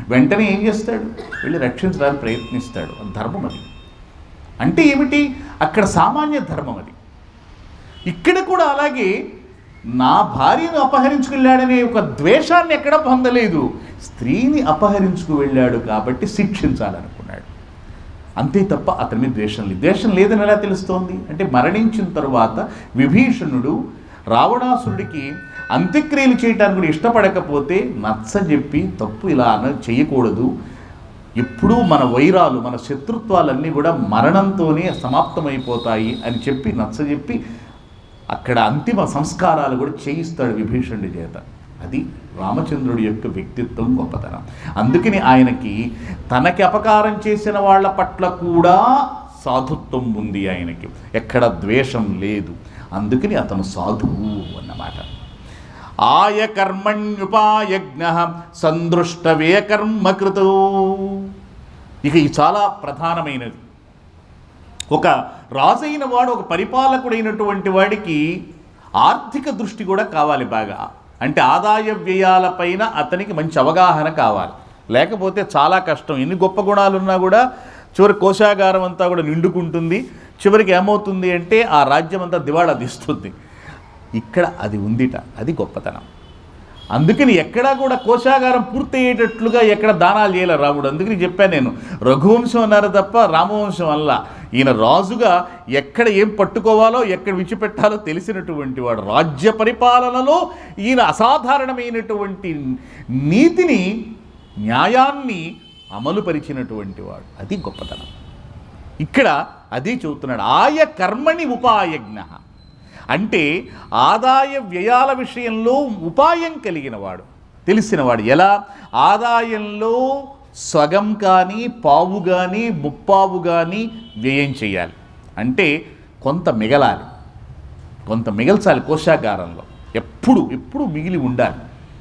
వెంటనే ఏం చేస్తాడు వెళ్ళి రక్షించడానికి ప్రయత్నిస్తాడు అది ధర్మం అది అంటే ఏమిటి అక్కడ సామాన్య ధర్మం అది ఇక్కడ కూడా అలాగే నా భార్యను అపహరించుకెళ్ళాడనే ఒక ద్వేషాన్ని ఎక్కడ పొందలేదు స్త్రీని అపహరించుకు వెళ్ళాడు కాబట్టి శిక్షించాలనుకున్నాడు అంతే తప్ప అతని మీద ద్వేషం లేదు ద్వేషం లేదని ఎలా తెలుస్తోంది అంటే మరణించిన తరువాత విభీషణుడు రావణాసురుడికి అంత్యక్రియలు చేయటానికి కూడా ఇష్టపడకపోతే నచ్చజెప్పి తప్పు ఇలా అన చేయకూడదు ఎప్పుడూ మన వైరాలు మన శత్రుత్వాలన్నీ కూడా మరణంతోనే సమాప్తమైపోతాయి అని చెప్పి నచ్చజెప్పి అక్కడ అంతిమ సంస్కారాలు కూడా చేయిస్తాడు విభీషణుడి చేత అది రామచంద్రుడి యొక్క వ్యక్తిత్వం గొప్పతనం అందుకని ఆయనకి తనకి అపకారం చేసిన వాళ్ళ పట్ల కూడా సాధుత్వం ఉంది ఆయనకి ఎక్కడ ద్వేషం లేదు అందుకని అతను సాధువు అన్నమాట ఆయ కర్మణ్యుపాయజ్ఞ సందృష్టవే కర్మకృతు ఇక ఇది చాలా ప్రధానమైనది ఒక రాజైన వాడు ఒక పరిపాలకుడైనటువంటి వాడికి ఆర్థిక దృష్టి కూడా కావాలి బాగా అంటే ఆదాయ వ్యయాలపైన అతనికి మంచి అవగాహన కావాలి లేకపోతే చాలా కష్టం ఎన్ని గొప్ప గుణాలు ఉన్నా కూడా చివరి కోశాగారం అంతా కూడా నిండుకుంటుంది చివరికి ఏమవుతుంది అంటే ఆ రాజ్యం అంతా దివాళా తీస్తుంది ఇక్కడ అది ఉందిట అది గొప్పతనం అందుకని ఎక్కడా కూడా కోశాగారం పూర్తయ్యేటట్లుగా ఎక్కడ దానాలు చేయలే రాముడు అందుకని చెప్పాను నేను రఘువంశం అన్నారు తప్ప రామవంశం అల్ల ఈయన రాజుగా ఎక్కడ ఏం పట్టుకోవాలో ఎక్కడ విడిచిపెట్టాలో తెలిసినటువంటి వాడు రాజ్య పరిపాలనలో ఈయన అసాధారణమైనటువంటి నీతిని న్యాయాన్ని అమలుపరిచినటువంటి వాడు అది గొప్పతనం ఇక్కడ అదే చెబుతున్నాడు ఆయ కర్మణి ఉపాయజ్ఞ అంటే ఆదాయ వ్యయాల విషయంలో ఉపాయం కలిగినవాడు తెలిసినవాడు ఎలా ఆదాయంలో సగం కానీ పావు కానీ ముప్పావు కానీ వ్యయం చేయాలి అంటే కొంత మిగలాలి కొంత మిగల్చాలి కోశాగారంలో ఎప్పుడు ఎప్పుడు మిగిలి ఉండాలి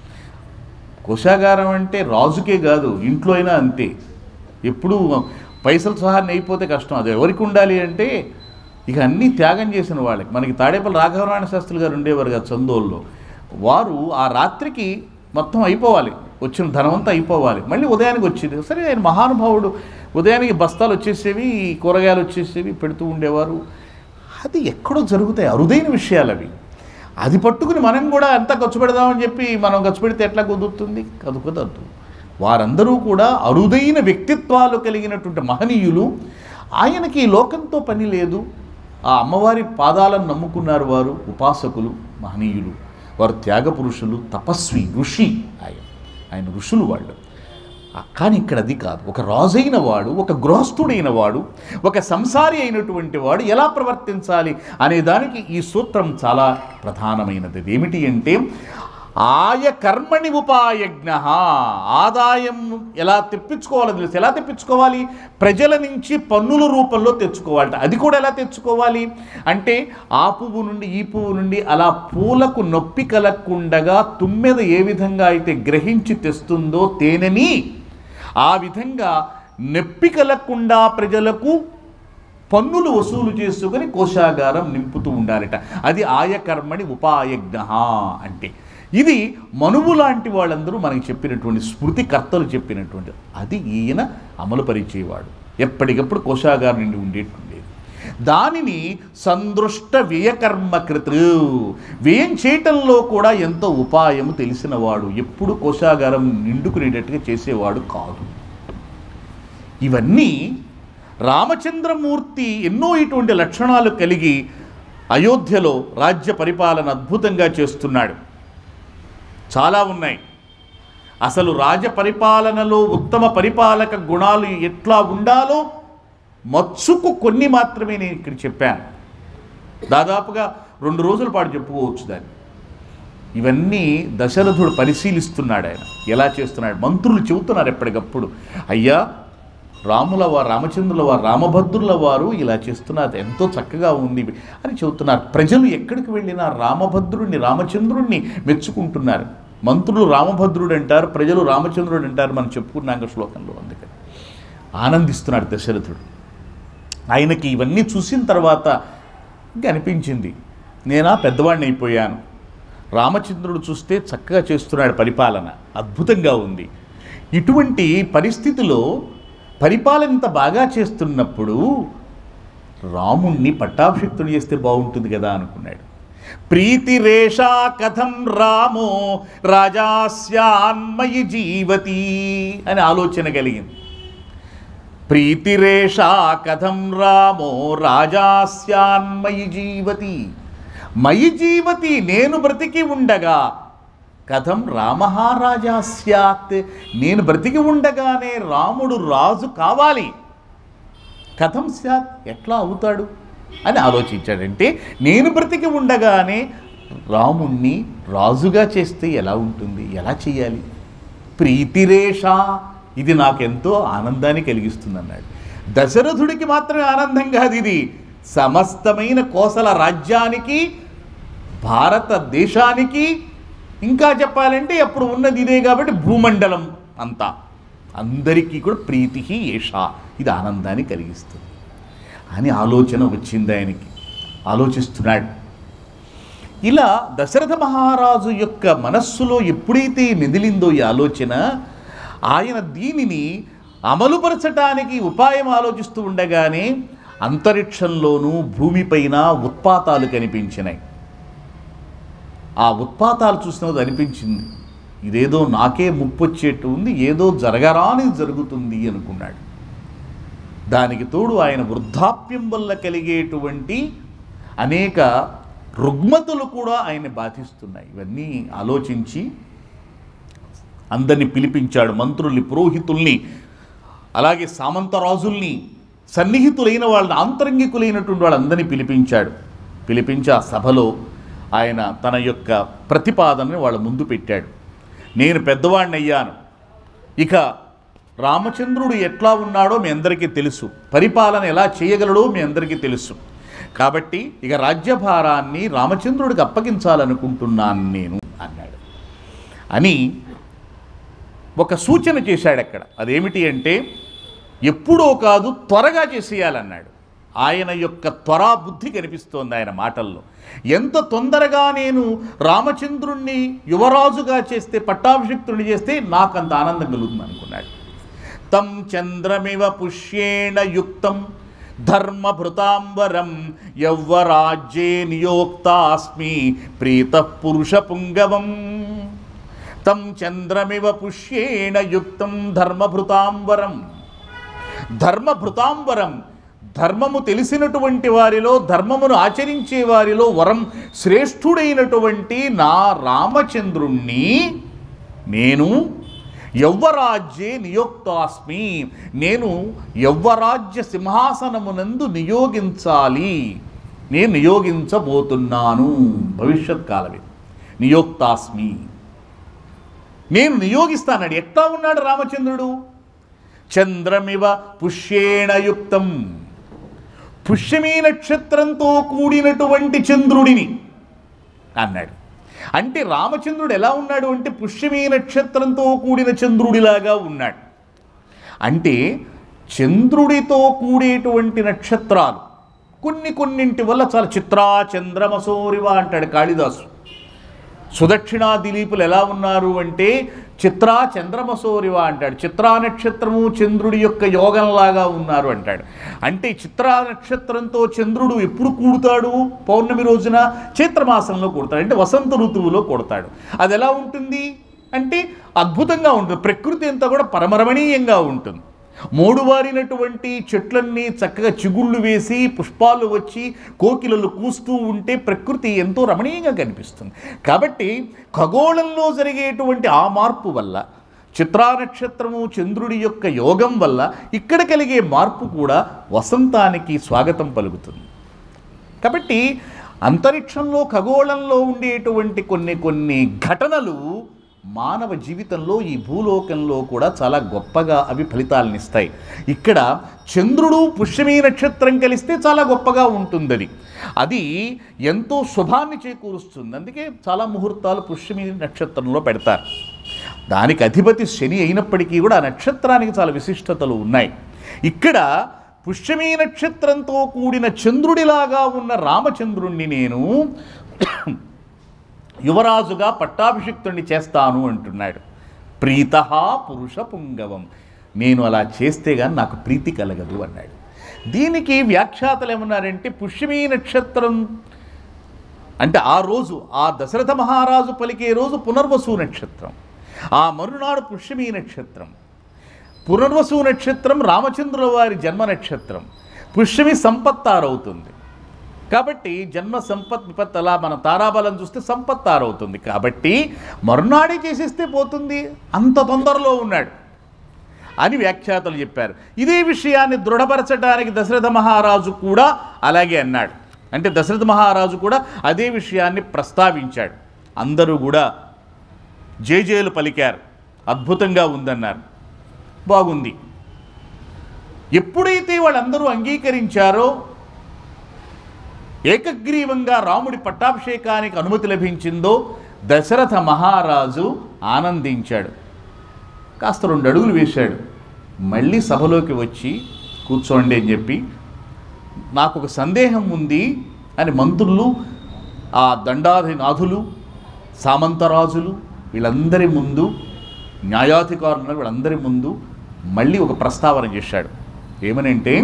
కోశాగారం అంటే రాజుకే కాదు ఇంట్లో అయినా అంతే ఎప్పుడు పైసలు సహా నెయిపోతే కష్టం అది ఎవరికి ఉండాలి అంటే ఇక అన్నీ త్యాగం చేసిన వాళ్ళకి మనకి తాడేపల్లి రాఘవనారాయణ శాస్త్రి గారు ఉండేవారు కదా చందోల్లో వారు ఆ రాత్రికి మొత్తం అయిపోవాలి వచ్చిన ధనమంతా అయిపోవాలి మళ్ళీ ఉదయానికి వచ్చేది సరే ఆయన మహానుభావుడు ఉదయానికి బస్తాలు వచ్చేసేవి కూరగాయలు వచ్చేసేవి పెడుతూ ఉండేవారు అది ఎక్కడో జరుగుతాయి అరుదైన విషయాలు అవి అది పట్టుకుని మనం కూడా ఎంత ఖర్చు పెడదామని చెప్పి మనం ఖర్చు పెడితే ఎట్లా కుదురుతుంది అది కుదరదు వారందరూ కూడా అరుదైన వ్యక్తిత్వాలు కలిగినటువంటి మహనీయులు ఆయనకి ఈ లోకంతో పని లేదు ఆ అమ్మవారి పాదాలను నమ్ముకున్నారు వారు ఉపాసకులు మహనీయులు వారు త్యాగ పురుషులు తపస్వి ఋషి ఆయన ఆయన ఋషులు వాళ్ళు ఆ- కానీ ఇక్కడ అది కాదు ఒక రాజైన వాడు ఒక గృహస్థుడైన వాడు ఒక సంసారి అయినటువంటి వాడు ఎలా ప్రవర్తించాలి అనే దానికి ఈ సూత్రం చాలా ప్రధానమైనది అది ఏమిటి అంటే ఆయ కర్మణి ఉపాయజ్ఞ ఆదాయం ఎలా తెప్పించుకోవాలో తెలుసు ఎలా తెప్పించుకోవాలి ప్రజల నుంచి పన్నుల రూపంలో తెచ్చుకోవాలట అది కూడా ఎలా తెచ్చుకోవాలి అంటే ఆ పువ్వు నుండి ఈ పువ్వు నుండి అలా పూలకు నొప్పి కలగకుండగా తుమ్మెద ఏ విధంగా అయితే గ్రహించి తెస్తుందో తేనెని ఆ విధంగా నొప్పి కలగకుండా ప్రజలకు పన్నులు వసూలు చేసుకొని కోశాగారం నింపుతూ ఉండాలట అది ఆయకర్మణి ఉపాయజ్ఞ అంటే ఇది మనువు లాంటి వాళ్ళందరూ మనకి చెప్పినటువంటి స్మృతికర్తలు చెప్పినటువంటి అది ఈయన అమలు పరిచేవాడు ఎప్పటికప్పుడు కోశాగారం నుండి ఉండేటుండేది దానిని సందృష్ట వ్యయకర్మకృత్ వ్యయం చేయటంలో కూడా ఎంతో ఉపాయము తెలిసినవాడు ఎప్పుడు కోశాగారం నిండుకునేటట్టుగా చేసేవాడు కాదు ఇవన్నీ రామచంద్రమూర్తి ఎన్నో ఇటువంటి లక్షణాలు కలిగి అయోధ్యలో రాజ్య పరిపాలన అద్భుతంగా చేస్తున్నాడు చాలా ఉన్నాయి అసలు రాజ పరిపాలనలో ఉత్తమ పరిపాలక గుణాలు ఎట్లా ఉండాలో మచ్చుకు కొన్ని మాత్రమే నేను ఇక్కడ చెప్పాను దాదాపుగా రెండు రోజుల పాటు చెప్పుకోవచ్చు దాన్ని ఇవన్నీ దశరథుడు పరిశీలిస్తున్నాడు ఆయన ఎలా చేస్తున్నాడు మంత్రులు చెబుతున్నారు ఎప్పటికప్పుడు అయ్యా రాముల వారు రామచంద్రుల వారు రామభద్రుల వారు ఇలా చేస్తున్నారు ఎంతో చక్కగా ఉంది అని చెబుతున్నారు ప్రజలు ఎక్కడికి వెళ్ళినా రామభద్రుడిని రామచంద్రుడిని మెచ్చుకుంటున్నారు మంత్రులు రామభద్రుడు అంటారు ప్రజలు రామచంద్రుడు అంటారు మనం చెప్పుకున్నాక శ్లోకంలో అందుకని ఆనందిస్తున్నాడు దశరథుడు ఆయనకి ఇవన్నీ చూసిన తర్వాత ఇంకా అనిపించింది నేనా పెద్దవాడిని అయిపోయాను రామచంద్రుడు చూస్తే చక్కగా చేస్తున్నాడు పరిపాలన అద్భుతంగా ఉంది ఇటువంటి పరిస్థితిలో పరిపాలన ఇంత బాగా చేస్తున్నప్పుడు రాముణ్ణి పట్టాభిషిక్తుని చేస్తే బాగుంటుంది కదా అనుకున్నాడు ప్రీతిరేషా కథం రామో రాజాస్యాన్మయి జీవతి అని ఆలోచన కలిగింది ప్రీతిరేషా కథం రామో రాజాస్యాన్మయి జీవతి మయి జీవతి నేను బ్రతికి ఉండగా కథం రామహారాజా స్యాత్ నేను బ్రతికి ఉండగానే రాముడు రాజు కావాలి కథం స్యాత్ ఎట్లా అవుతాడు అని ఆలోచించాడంటే నేను బ్రతికి ఉండగానే రాముణ్ణి రాజుగా చేస్తే ఎలా ఉంటుంది ఎలా చేయాలి ప్రీతిరేష ఇది నాకెంతో ఆనందాన్ని కలిగిస్తుంది అన్నాడు దశరథుడికి మాత్రమే ఆనందం కాదు ఇది సమస్తమైన కోసల రాజ్యానికి భారతదేశానికి ఇంకా చెప్పాలంటే అప్పుడు ఉన్నది ఇదే కాబట్టి భూమండలం అంతా అందరికీ కూడా ప్రీతి ఏషా ఇది ఆనందాన్ని కలిగిస్తుంది అని ఆలోచన వచ్చింది ఆయనకి ఆలోచిస్తున్నాడు ఇలా దశరథ మహారాజు యొక్క మనస్సులో ఎప్పుడైతే మెదిలిందో ఈ ఆలోచన ఆయన దీనిని అమలుపరచటానికి ఉపాయం ఆలోచిస్తూ ఉండగానే అంతరిక్షంలోనూ భూమిపైన ఉత్పాతాలు కనిపించినాయి ఆ ఉత్పాతాలు చూసినది అనిపించింది ఇదేదో నాకే ముప్పొచ్చేట్టు ఉంది ఏదో జరగరాని జరుగుతుంది అనుకున్నాడు దానికి తోడు ఆయన వృద్ధాప్యం వల్ల కలిగేటువంటి అనేక రుగ్మతులు కూడా ఆయన బాధిస్తున్నాయి ఇవన్నీ ఆలోచించి అందరినీ పిలిపించాడు మంత్రుల్ని పురోహితుల్ని అలాగే సామంతరాజుల్ని సన్నిహితులైన వాళ్ళని ఆంతరంగికులైనటువంటి వాళ్ళందరినీ పిలిపించాడు పిలిపించి ఆ సభలో ఆయన తన యొక్క ప్రతిపాదనని వాళ్ళ ముందు పెట్టాడు నేను పెద్దవాడిని అయ్యాను ఇక రామచంద్రుడు ఎట్లా ఉన్నాడో మీ అందరికీ తెలుసు పరిపాలన ఎలా చేయగలడో మీ అందరికీ తెలుసు కాబట్టి ఇక రాజ్యభారాన్ని రామచంద్రుడికి అప్పగించాలనుకుంటున్నాను నేను అన్నాడు అని ఒక సూచన చేశాడు అక్కడ అదేమిటి అంటే ఎప్పుడో కాదు త్వరగా చేసేయాలన్నాడు ఆయన యొక్క త్వరా బుద్ధి కనిపిస్తోంది ఆయన మాటల్లో ఎంత తొందరగా నేను రామచంద్రుణ్ణి యువరాజుగా చేస్తే పట్టాభిషిక్తుడిని చేస్తే నాకు అంత ఆనందం కలుగుతుంది అనుకున్నాడు తం చంద్రమివ పుష్యేణ యుక్తం ధర్మభృతాంబరం యవ్వరాజ్యే నియోక్తాస్మి ప్రీత పురుష పుంగవం తం చంద్రమివ పుష్యేణ యుక్తం ధర్మభృతాంబరం ధర్మభృతాంబరం ధర్మము తెలిసినటువంటి వారిలో ధర్మమును ఆచరించే వారిలో వరం శ్రేష్ఠుడైనటువంటి నా రామచంద్రుణ్ణి నేను యవ్వరాజ్యే నియోక్తాస్మి నేను యవ్వరాజ్య సింహాసనమునందు నియోగించాలి నేను నియోగించబోతున్నాను భవిష్యత్ కాలమే నియోక్తాస్మి నేను నియోగిస్తానని ఎట్లా ఉన్నాడు రామచంద్రుడు చంద్రమివ పుష్యేణయుక్తం పుష్యమీ నక్షత్రంతో కూడినటువంటి చంద్రుడిని అన్నాడు అంటే రామచంద్రుడు ఎలా ఉన్నాడు అంటే పుష్యమీ నక్షత్రంతో కూడిన చంద్రుడిలాగా ఉన్నాడు అంటే చంద్రుడితో కూడేటువంటి నక్షత్రాలు కొన్ని కొన్నింటి వల్ల చాలా చిత్రా చంద్రమసోరివ అంటాడు కాళిదాసు సుదక్షిణా దిలీపులు ఎలా ఉన్నారు అంటే చిత్రా చంద్రమసోరివ అంటాడు చిత్రా నక్షత్రము చంద్రుడి యొక్క యోగంలాగా ఉన్నారు అంటాడు అంటే చిత్రా నక్షత్రంతో చంద్రుడు ఎప్పుడు కూడుతాడు పౌర్ణమి రోజున చైత్రమాసంలో కూడతాడు అంటే వసంత ఋతువులో కూడతాడు అది ఎలా ఉంటుంది అంటే అద్భుతంగా ఉంటుంది ప్రకృతి అంతా కూడా పరమరమణీయంగా ఉంటుంది మోడువారినటువంటి చెట్లన్నీ చక్కగా చిగుళ్ళు వేసి పుష్పాలు వచ్చి కోకిలలు కూస్తూ ఉంటే ప్రకృతి ఎంతో రమణీయంగా కనిపిస్తుంది కాబట్టి ఖగోళంలో జరిగేటువంటి ఆ మార్పు వల్ల చిత్రా నక్షత్రము చంద్రుడి యొక్క యోగం వల్ల ఇక్కడ కలిగే మార్పు కూడా వసంతానికి స్వాగతం పలుకుతుంది కాబట్టి అంతరిక్షంలో ఖగోళంలో ఉండేటువంటి కొన్ని కొన్ని ఘటనలు మానవ జీవితంలో ఈ భూలోకంలో కూడా చాలా గొప్పగా అవి ఫలితాలను ఇస్తాయి ఇక్కడ చంద్రుడు పుష్యమీ నక్షత్రం కలిస్తే చాలా గొప్పగా ఉంటుంది అది అది ఎంతో శుభాన్ని చేకూరుస్తుంది అందుకే చాలా ముహూర్తాలు పుష్యమీ నక్షత్రంలో పెడతారు దానికి అధిపతి శని అయినప్పటికీ కూడా ఆ నక్షత్రానికి చాలా విశిష్టతలు ఉన్నాయి ఇక్కడ పుష్యమీ నక్షత్రంతో కూడిన చంద్రుడిలాగా ఉన్న రామచంద్రుణ్ణి నేను యువరాజుగా పట్టాభిషిక్తుణ్ణి చేస్తాను అంటున్నాడు ప్రీత పురుష పుంగవం నేను అలా చేస్తే కానీ నాకు ప్రీతి కలగదు అన్నాడు దీనికి వ్యాఖ్యాతలు ఏమన్నారంటే పుష్యమీ నక్షత్రం అంటే ఆ రోజు ఆ దశరథ మహారాజు పలికే రోజు పునర్వసు నక్షత్రం ఆ మరునాడు పుష్యమీ నక్షత్రం పునర్వసు నక్షత్రం రామచంద్రుల వారి జన్మ నక్షత్రం పుష్యమి సంపత్తారవుతుంది కాబట్టి జన్మ సంపత్ విపత్ అలా మన తారాబలం చూస్తే సంపత్తారవుతుంది కాబట్టి మరునాడే చేసేస్తే పోతుంది అంత తొందరలో ఉన్నాడు అని వ్యాఖ్యాతలు చెప్పారు ఇదే విషయాన్ని దృఢపరచడానికి దశరథ మహారాజు కూడా అలాగే అన్నాడు అంటే దశరథ మహారాజు కూడా అదే విషయాన్ని ప్రస్తావించాడు అందరూ కూడా జేజేలు పలికారు అద్భుతంగా ఉందన్నారు బాగుంది ఎప్పుడైతే వాళ్ళందరూ అంగీకరించారో ఏకగ్రీవంగా రాముడి పట్టాభిషేకానికి అనుమతి లభించిందో దశరథ మహారాజు ఆనందించాడు కాస్త రెండు అడుగులు వేశాడు మళ్ళీ సభలోకి వచ్చి కూర్చోండి అని చెప్పి నాకు ఒక సందేహం ఉంది అని మంత్రులు ఆ దండాధినాథులు సామంతరాజులు వీళ్ళందరి ముందు న్యాయాధికారులు వీళ్ళందరి ముందు మళ్ళీ ఒక ప్రస్తావన చేశాడు ఏమనంటే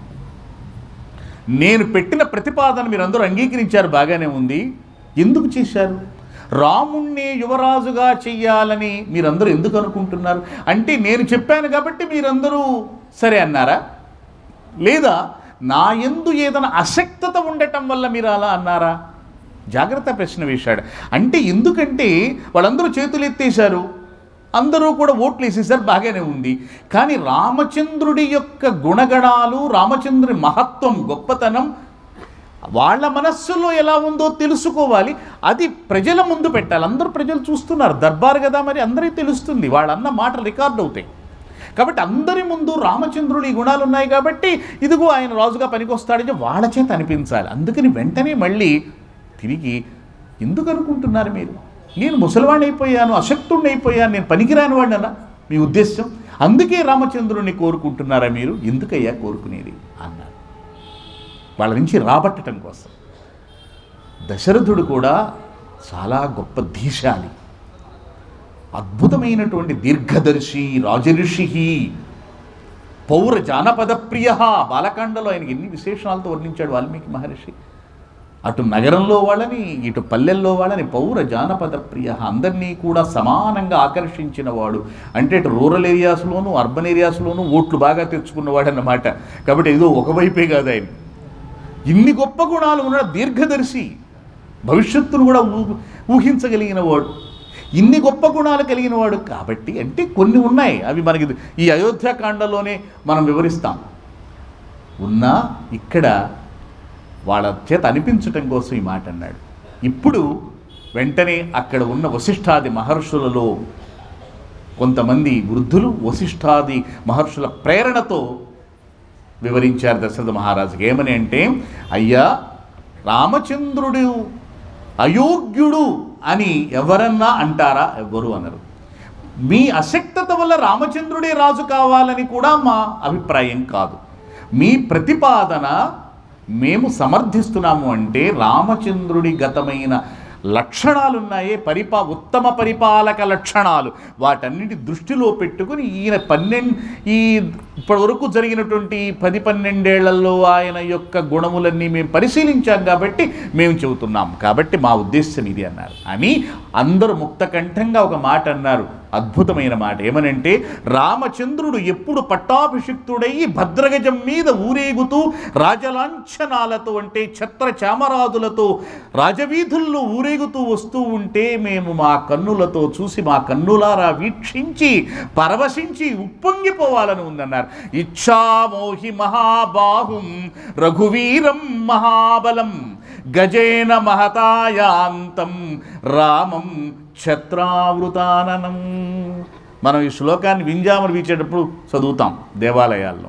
నేను పెట్టిన ప్రతిపాదన మీరందరూ అంగీకరించారు బాగానే ఉంది ఎందుకు చేశారు రాముణ్ణి యువరాజుగా చెయ్యాలని మీరందరూ ఎందుకు అనుకుంటున్నారు అంటే నేను చెప్పాను కాబట్టి మీరందరూ సరే అన్నారా లేదా నా ఎందు ఏదైనా అశక్తత ఉండటం వల్ల మీరు అలా అన్నారా జాగ్రత్త ప్రశ్న వేశాడు అంటే ఎందుకంటే వాళ్ళందరూ చేతులు ఎత్తేశారు అందరూ కూడా ఓట్లు వేసేసారు బాగానే ఉంది కానీ రామచంద్రుడి యొక్క గుణగణాలు రామచంద్రుడి మహత్వం గొప్పతనం వాళ్ళ మనస్సులో ఎలా ఉందో తెలుసుకోవాలి అది ప్రజల ముందు పెట్టాలి అందరూ ప్రజలు చూస్తున్నారు దర్బార్ కదా మరి అందరికీ తెలుస్తుంది వాళ్ళన్న మాటలు రికార్డ్ అవుతాయి కాబట్టి అందరి ముందు రామచంద్రుడి ఈ గుణాలు ఉన్నాయి కాబట్టి ఇదిగో ఆయన రాజుగా పనికొస్తాడని వాళ్ళ చేత అనిపించాలి అందుకని వెంటనే మళ్ళీ తిరిగి ఎందుకు అనుకుంటున్నారు మీరు నేను ముసలివాణ్ణి అయిపోయాను అశక్తుణ్ణి అయిపోయాను నేను పనికిరాని వాడినా మీ ఉద్దేశం అందుకే రామచంద్రుడిని కోరుకుంటున్నారా మీరు ఎందుకయ్యా కోరుకునేది అన్నారు వాళ్ళ నుంచి రాబట్టడం కోసం దశరథుడు కూడా చాలా గొప్ప ధీశాలి అద్భుతమైనటువంటి దీర్ఘదర్శి రాజఋషి పౌర జానపద ప్రియ బాలకాండలో ఆయనకి ఎన్ని విశేషాలతో వర్ణించాడు వాల్మీకి మహర్షి అటు నగరంలో వాళ్ళని ఇటు పల్లెల్లో వాళ్ళని పౌర జానపద ప్రియ అందరినీ కూడా సమానంగా ఆకర్షించిన వాడు అంటే ఇటు రూరల్ ఏరియాస్లోనూ అర్బన్ ఏరియాస్లోనూ ఓట్లు బాగా తెచ్చుకున్నవాడు అన్నమాట కాబట్టి ఏదో ఒకవైపే కాదు ఆయన ఇన్ని గొప్ప గుణాలు ఉన్న దీర్ఘదర్శి భవిష్యత్తును కూడా ఊ- ఊహించగలిగిన వాడు ఇన్ని గొప్ప గుణాలు కలిగిన వాడు కాబట్టి అంటే కొన్ని ఉన్నాయి అవి మనకి ఈ అయోధ్యాకాండలోనే మనం వివరిస్తాం ఉన్నా ఇక్కడ వాళ్ళ చేత అనిపించటం కోసం ఈ మాట అన్నాడు ఇప్పుడు వెంటనే అక్కడ ఉన్న వశిష్ఠాది మహర్షులలో కొంతమంది వృద్ధులు వశిష్ఠాది మహర్షుల ప్రేరణతో వివరించారు దశరథ మహారాజుకి ఏమని అంటే అయ్యా రామచంద్రుడు అయోగ్యుడు అని ఎవరన్నా అంటారా ఎవ్వరు అనరు మీ అశక్తత వల్ల రామచంద్రుడే రాజు కావాలని కూడా మా అభిప్రాయం కాదు మీ ప్రతిపాదన మేము సమర్థిస్తున్నాము అంటే రామచంద్రుడి గతమైన లక్షణాలున్నాయే పరిపా ఉత్తమ పరిపాలక లక్షణాలు వాటన్నిటి దృష్టిలో పెట్టుకుని ఈయన పన్నెండు ఈ ఇప్పటివరకు జరిగినటువంటి పది పన్నెండేళ్లలో ఆయన యొక్క గుణములన్నీ మేము పరిశీలించాం కాబట్టి మేము చెబుతున్నాం కాబట్టి మా ఉద్దేశం ఇది అన్నారు అని అందరూ ముక్తకంఠంగా ఒక మాట అన్నారు అద్భుతమైన మాట ఏమనంటే రామచంద్రుడు ఎప్పుడు పట్టాభిషిక్తుడయి భద్రగజం మీద ఊరేగుతూ రాజలాంఛనాలతో అంటే ఛత్ర చామరాదులతో రాజవీధుల్లో ఊరేగుతూ వస్తూ ఉంటే మేము మా కన్నులతో చూసి మా కన్నులారా వీక్షించి పరవశించి ఉప్పొంగిపోవాలని ఉందన్నారు ఇచ్ఛామోహి మహాబాహుం రఘువీరం మహాబలం గజేన మహతాయాంతం రామం ఛత్రావృతాననం మనం ఈ శ్లోకాన్ని వింజామలు వీచేటప్పుడు చదువుతాం దేవాలయాల్లో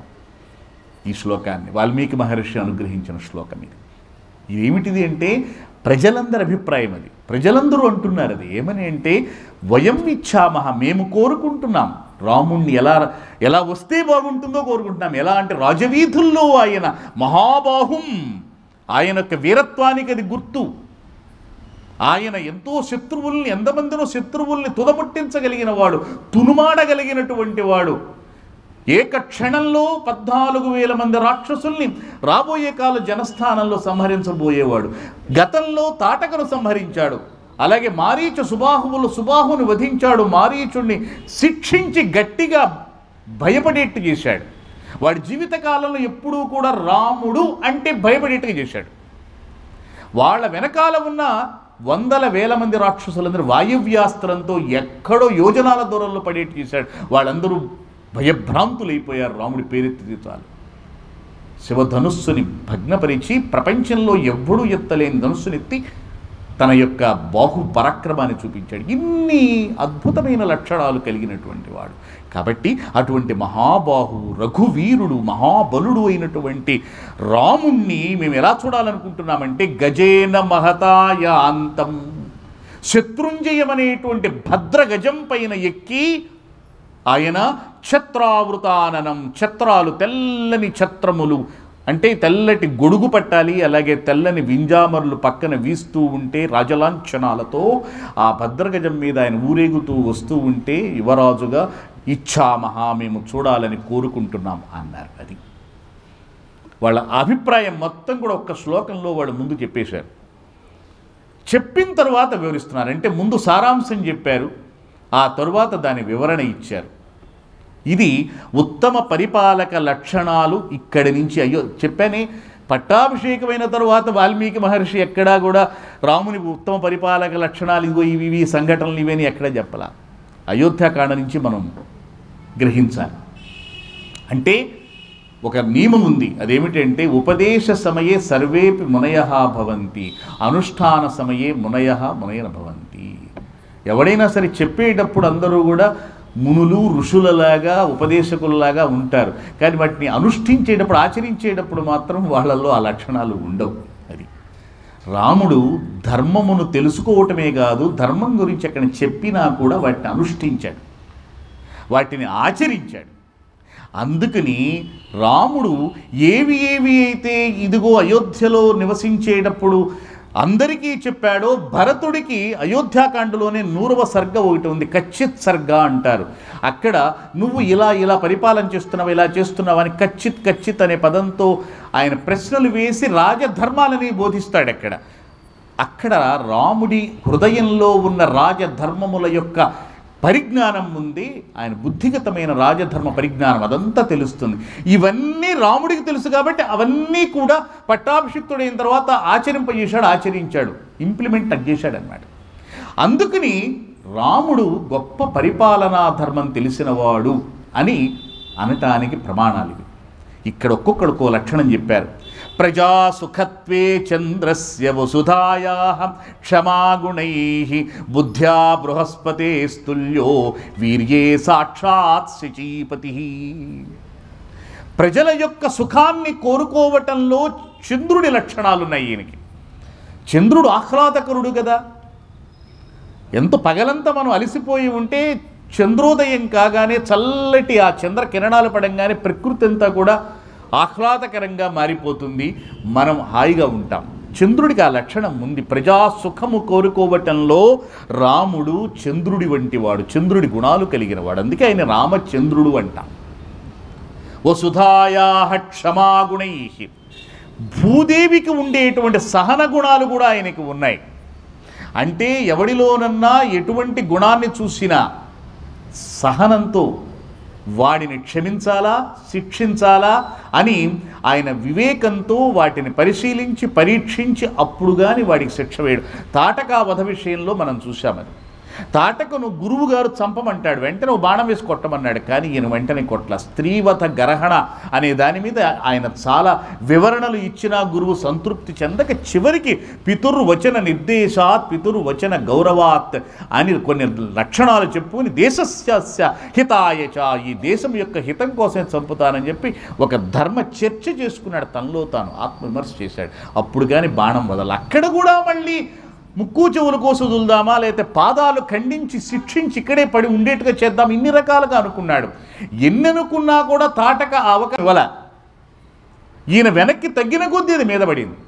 ఈ శ్లోకాన్ని వాల్మీకి మహర్షి అనుగ్రహించిన శ్లోకం ఇది ఇదేమిటిది అంటే ప్రజలందరి అభిప్రాయం అది ప్రజలందరూ అంటున్నారు అది ఏమని అంటే వయం ఇచ్చామహ మేము కోరుకుంటున్నాం రాముణ్ణి ఎలా ఎలా వస్తే బాగుంటుందో కోరుకుంటున్నాం ఎలా అంటే రాజవీధుల్లో ఆయన మహాబాహుం ఆయన యొక్క వీరత్వానికి అది గుర్తు ఆయన ఎంతో శత్రువుల్ని ఎంతమందినో శత్రువుల్ని తుదముట్టించగలిగిన వాడు తునుమాడగలిగినటువంటి వాడు ఏక క్షణంలో పద్నాలుగు వేల మంది రాక్షసుల్ని రాబోయే కాల జనస్థానంలో సంహరించబోయేవాడు గతంలో తాటకను సంహరించాడు అలాగే మారీచ సుబాహువులు సుబాహుని వధించాడు మారీచుణ్ణి శిక్షించి గట్టిగా భయపడేట్టు చేశాడు వాడి జీవితకాలంలో ఎప్పుడూ కూడా రాముడు అంటే భయపడేట్టుగా చేశాడు వాళ్ళ వెనకాల ఉన్న వందల వేల మంది రాక్షసులందరూ వాయువ్యాస్త్రంతో ఎక్కడో యోజనాల దూరంలో పడేట్టు చేశాడు వాళ్ళందరూ భయభ్రాంతులైపోయారు రాముడి పేరెత్తితే చాలు శివధనుస్సుని భగ్నపరిచి ప్రపంచంలో ఎవ్వడూ ఎత్తలేని ధనుస్సునెత్తి తన యొక్క బాహు పరాక్రమాన్ని చూపించాడు ఇన్ని అద్భుతమైన లక్షణాలు కలిగినటువంటి వాడు కాబట్టి అటువంటి మహాబాహు రఘువీరుడు మహాబలుడు అయినటువంటి రాముణ్ణి మేము ఎలా చూడాలనుకుంటున్నామంటే గజేన మహతాయ అంతం శత్రుంజయమనేటువంటి భద్రగజం పైన ఎక్కి ఆయన ఛత్రావృతాననం ఛత్రాలు తెల్లని ఛత్రములు అంటే తెల్లటి గొడుగు పట్టాలి అలాగే తెల్లని వింజామరులు పక్కన వీస్తూ ఉంటే రాజలాంఛనాలతో ఆ భద్రగజం మీద ఆయన ఊరేగుతూ వస్తూ ఉంటే యువరాజుగా ఇచ్చామహా మేము చూడాలని కోరుకుంటున్నాం అన్నారు అది వాళ్ళ అభిప్రాయం మొత్తం కూడా ఒక్క శ్లోకంలో వాళ్ళు ముందు చెప్పేశారు చెప్పిన తర్వాత వివరిస్తున్నారు అంటే ముందు సారాంశం చెప్పారు ఆ తరువాత దాని వివరణ ఇచ్చారు ఇది ఉత్తమ పరిపాలక లక్షణాలు ఇక్కడి నుంచి అయ్యో చెప్పానే పట్టాభిషేకమైన తరువాత వాల్మీకి మహర్షి ఎక్కడా కూడా రాముని ఉత్తమ పరిపాలక లక్షణాలు ఇగో ఇవి ఇవి సంఘటనలు ఇవని ఎక్కడా చెప్పలా అయోధ్యాకాండ నుంచి మనం గ్రహించాలి అంటే ఒక నియమం ఉంది అదేమిటంటే ఉపదేశ సమయే సర్వేపి మునయ భవంతి అనుష్ఠాన సమయే మునయ మునయన భవంతి ఎవడైనా సరే చెప్పేటప్పుడు అందరూ కూడా మునులు ఋషులలాగా ఉపదేశకులలాగా ఉంటారు కానీ వాటిని అనుష్ఠించేటప్పుడు ఆచరించేటప్పుడు మాత్రం వాళ్ళల్లో ఆ లక్షణాలు ఉండవు అది రాముడు ధర్మమును తెలుసుకోవటమే కాదు ధర్మం గురించి అక్కడ చెప్పినా కూడా వాటిని అనుష్ఠించాడు వాటిని ఆచరించాడు అందుకని రాముడు ఏవి ఏవి అయితే ఇదిగో అయోధ్యలో నివసించేటప్పుడు అందరికీ చెప్పాడో భరతుడికి అయోధ్యాకాండలోనే నూరవ సర్గ ఒకటి ఉంది కచ్చిత్ సర్గ అంటారు అక్కడ నువ్వు ఇలా ఇలా పరిపాలన చేస్తున్నావు ఇలా చేస్తున్నావు అని కచ్చిత్ కచ్చిత్ అనే పదంతో ఆయన ప్రశ్నలు వేసి రాజధర్మాలని బోధిస్తాడు అక్కడ అక్కడ రాముడి హృదయంలో ఉన్న రాజధర్మముల యొక్క పరిజ్ఞానం ఉంది ఆయన బుద్ధిగతమైన రాజధర్మ పరిజ్ఞానం అదంతా తెలుస్తుంది ఇవన్నీ రాముడికి తెలుసు కాబట్టి అవన్నీ కూడా పట్టాభిషిక్తుడైన తర్వాత ఆచరింపజేశాడు ఆచరించాడు ఇంప్లిమెంట్ చేశాడు అనమాట అందుకని రాముడు గొప్ప పరిపాలనా ధర్మం తెలిసినవాడు అని అనటానికి ప్రమాణాలు ఇవి ఇక్కడ ఒక్కొక్కడికో లక్షణం చెప్పారు ప్రజాసుఖత్వే చంద్రస్య వసుధాయా క్షమాగుణై బుద్ధ్యా బృహస్పతే స్తుల్యో వీర్యే సాక్షాత్ శచీపతి ప్రజల యొక్క సుఖాన్ని కోరుకోవటంలో చంద్రుడి లక్షణాలున్నాయి ఈయనకి చంద్రుడు ఆహ్లాదకరుడు కదా ఎంత పగలంతా మనం అలసిపోయి ఉంటే చంద్రోదయం కాగానే చల్లటి ఆ చంద్ర కిరణాలు పడంగానే ప్రకృతి అంతా కూడా ఆహ్లాదకరంగా మారిపోతుంది మనం హాయిగా ఉంటాం చంద్రుడికి ఆ లక్షణం ఉంది ప్రజా సుఖము కోరుకోవటంలో రాముడు చంద్రుడి వంటి వాడు చంద్రుడి గుణాలు కలిగిన వాడు అందుకే ఆయన రామచంద్రుడు అంటాం వసుధాయా క్షమాగుణై భూదేవికి ఉండేటువంటి సహన గుణాలు కూడా ఆయనకి ఉన్నాయి అంటే ఎవడిలోనన్నా ఎటువంటి గుణాన్ని చూసినా సహనంతో వాడిని క్షమించాలా శిక్షించాలా అని ఆయన వివేకంతో వాటిని పరిశీలించి పరీక్షించి అప్పుడు కానీ వాడికి శిక్ష వేయడు తాటకా వధ విషయంలో మనం చూశామది తాటకను గురువు గారు చంపమంటాడు వెంటనే ఓ బాణం వేసి కొట్టమన్నాడు కానీ ఈయన వెంటనే కొట్ల స్త్రీవత గరహణ అనే దాని మీద ఆయన చాలా వివరణలు ఇచ్చిన గురువు సంతృప్తి చెందక చివరికి పితుర్వచన నిర్దేశాత్ పితుర్వచన గౌరవాత్ అని కొన్ని లక్షణాలు చెప్పుకొని దేశస్య హితాయ చ ఈ దేశం యొక్క హితం కోసం చంపుతానని చెప్పి ఒక ధర్మ చర్చ చేసుకున్నాడు తనలో తాను ఆత్మవిమర్శ చేశాడు అప్పుడు కానీ బాణం వదల అక్కడ కూడా మళ్ళీ ముక్కు చెవుల కోసం వదులుదామా లేకపోతే పాదాలు ఖండించి శిక్షించి ఇక్కడే పడి ఉండేట్టుగా చేద్దాం ఇన్ని రకాలుగా అనుకున్నాడు ఎన్ని అనుకున్నా కూడా తాటక అవక ఇవ్వల ఈయన వెనక్కి తగ్గిన కొద్దీ అది మీద పడింది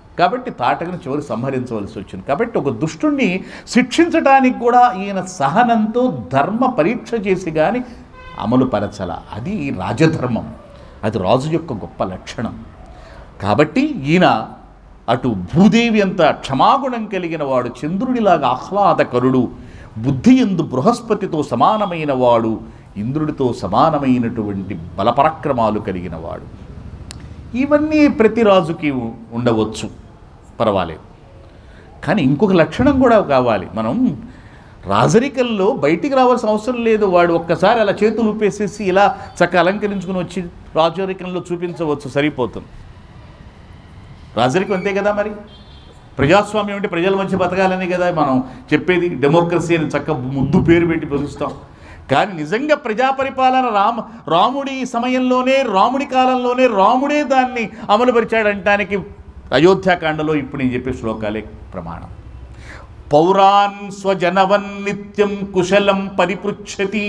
కాబట్టి తాటకను చివరి సంహరించవలసి వచ్చింది కాబట్టి ఒక దుష్టుణ్ణి శిక్షించడానికి కూడా ఈయన సహనంతో ధర్మ పరీక్ష చేసి కానీ అమలు పరచల అది రాజధర్మం అది రాజు యొక్క గొప్ప లక్షణం కాబట్టి ఈయన అటు భూదేవి అంత క్షమాగుణం కలిగిన వాడు చంద్రుడిలాగా ఆహ్లాదకరుడు బుద్ధి ఎందు బృహస్పతితో సమానమైన వాడు ఇంద్రుడితో సమానమైనటువంటి బలపరాక్రమాలు కలిగిన వాడు ఇవన్నీ ప్రతి రాజుకి ఉ- ఉండవచ్చు పర్వాలేదు కానీ ఇంకొక లక్షణం కూడా కావాలి మనం రాజరికంలో బయటికి రావాల్సిన అవసరం లేదు వాడు ఒక్కసారి అలా చేతులు ఊపేసేసి ఇలా చక్క అలంకరించుకుని వచ్చి రాజరికంలో చూపించవచ్చు సరిపోతుంది రాజరికం అంతే కదా మరి ప్రజాస్వామ్యం అంటే ప్రజల మధ్య బతకాలని కదా మనం చెప్పేది డెమోక్రసీ అని చక్క ముద్దు పేరు పెట్టి పిలుస్తాం కానీ నిజంగా ప్రజా పరిపాలన రామ రాముడి సమయంలోనే రాముడి కాలంలోనే రాముడే దాన్ని అమలుపరిచాడంటానికి అయోధ్యాకాండలో ఇప్పుడు నేను చెప్పే శ్లోకాలే ప్రమాణం పౌరాన్ స్వజనవన్ నిత్యం కుశలం పరిపృచ్ఛతి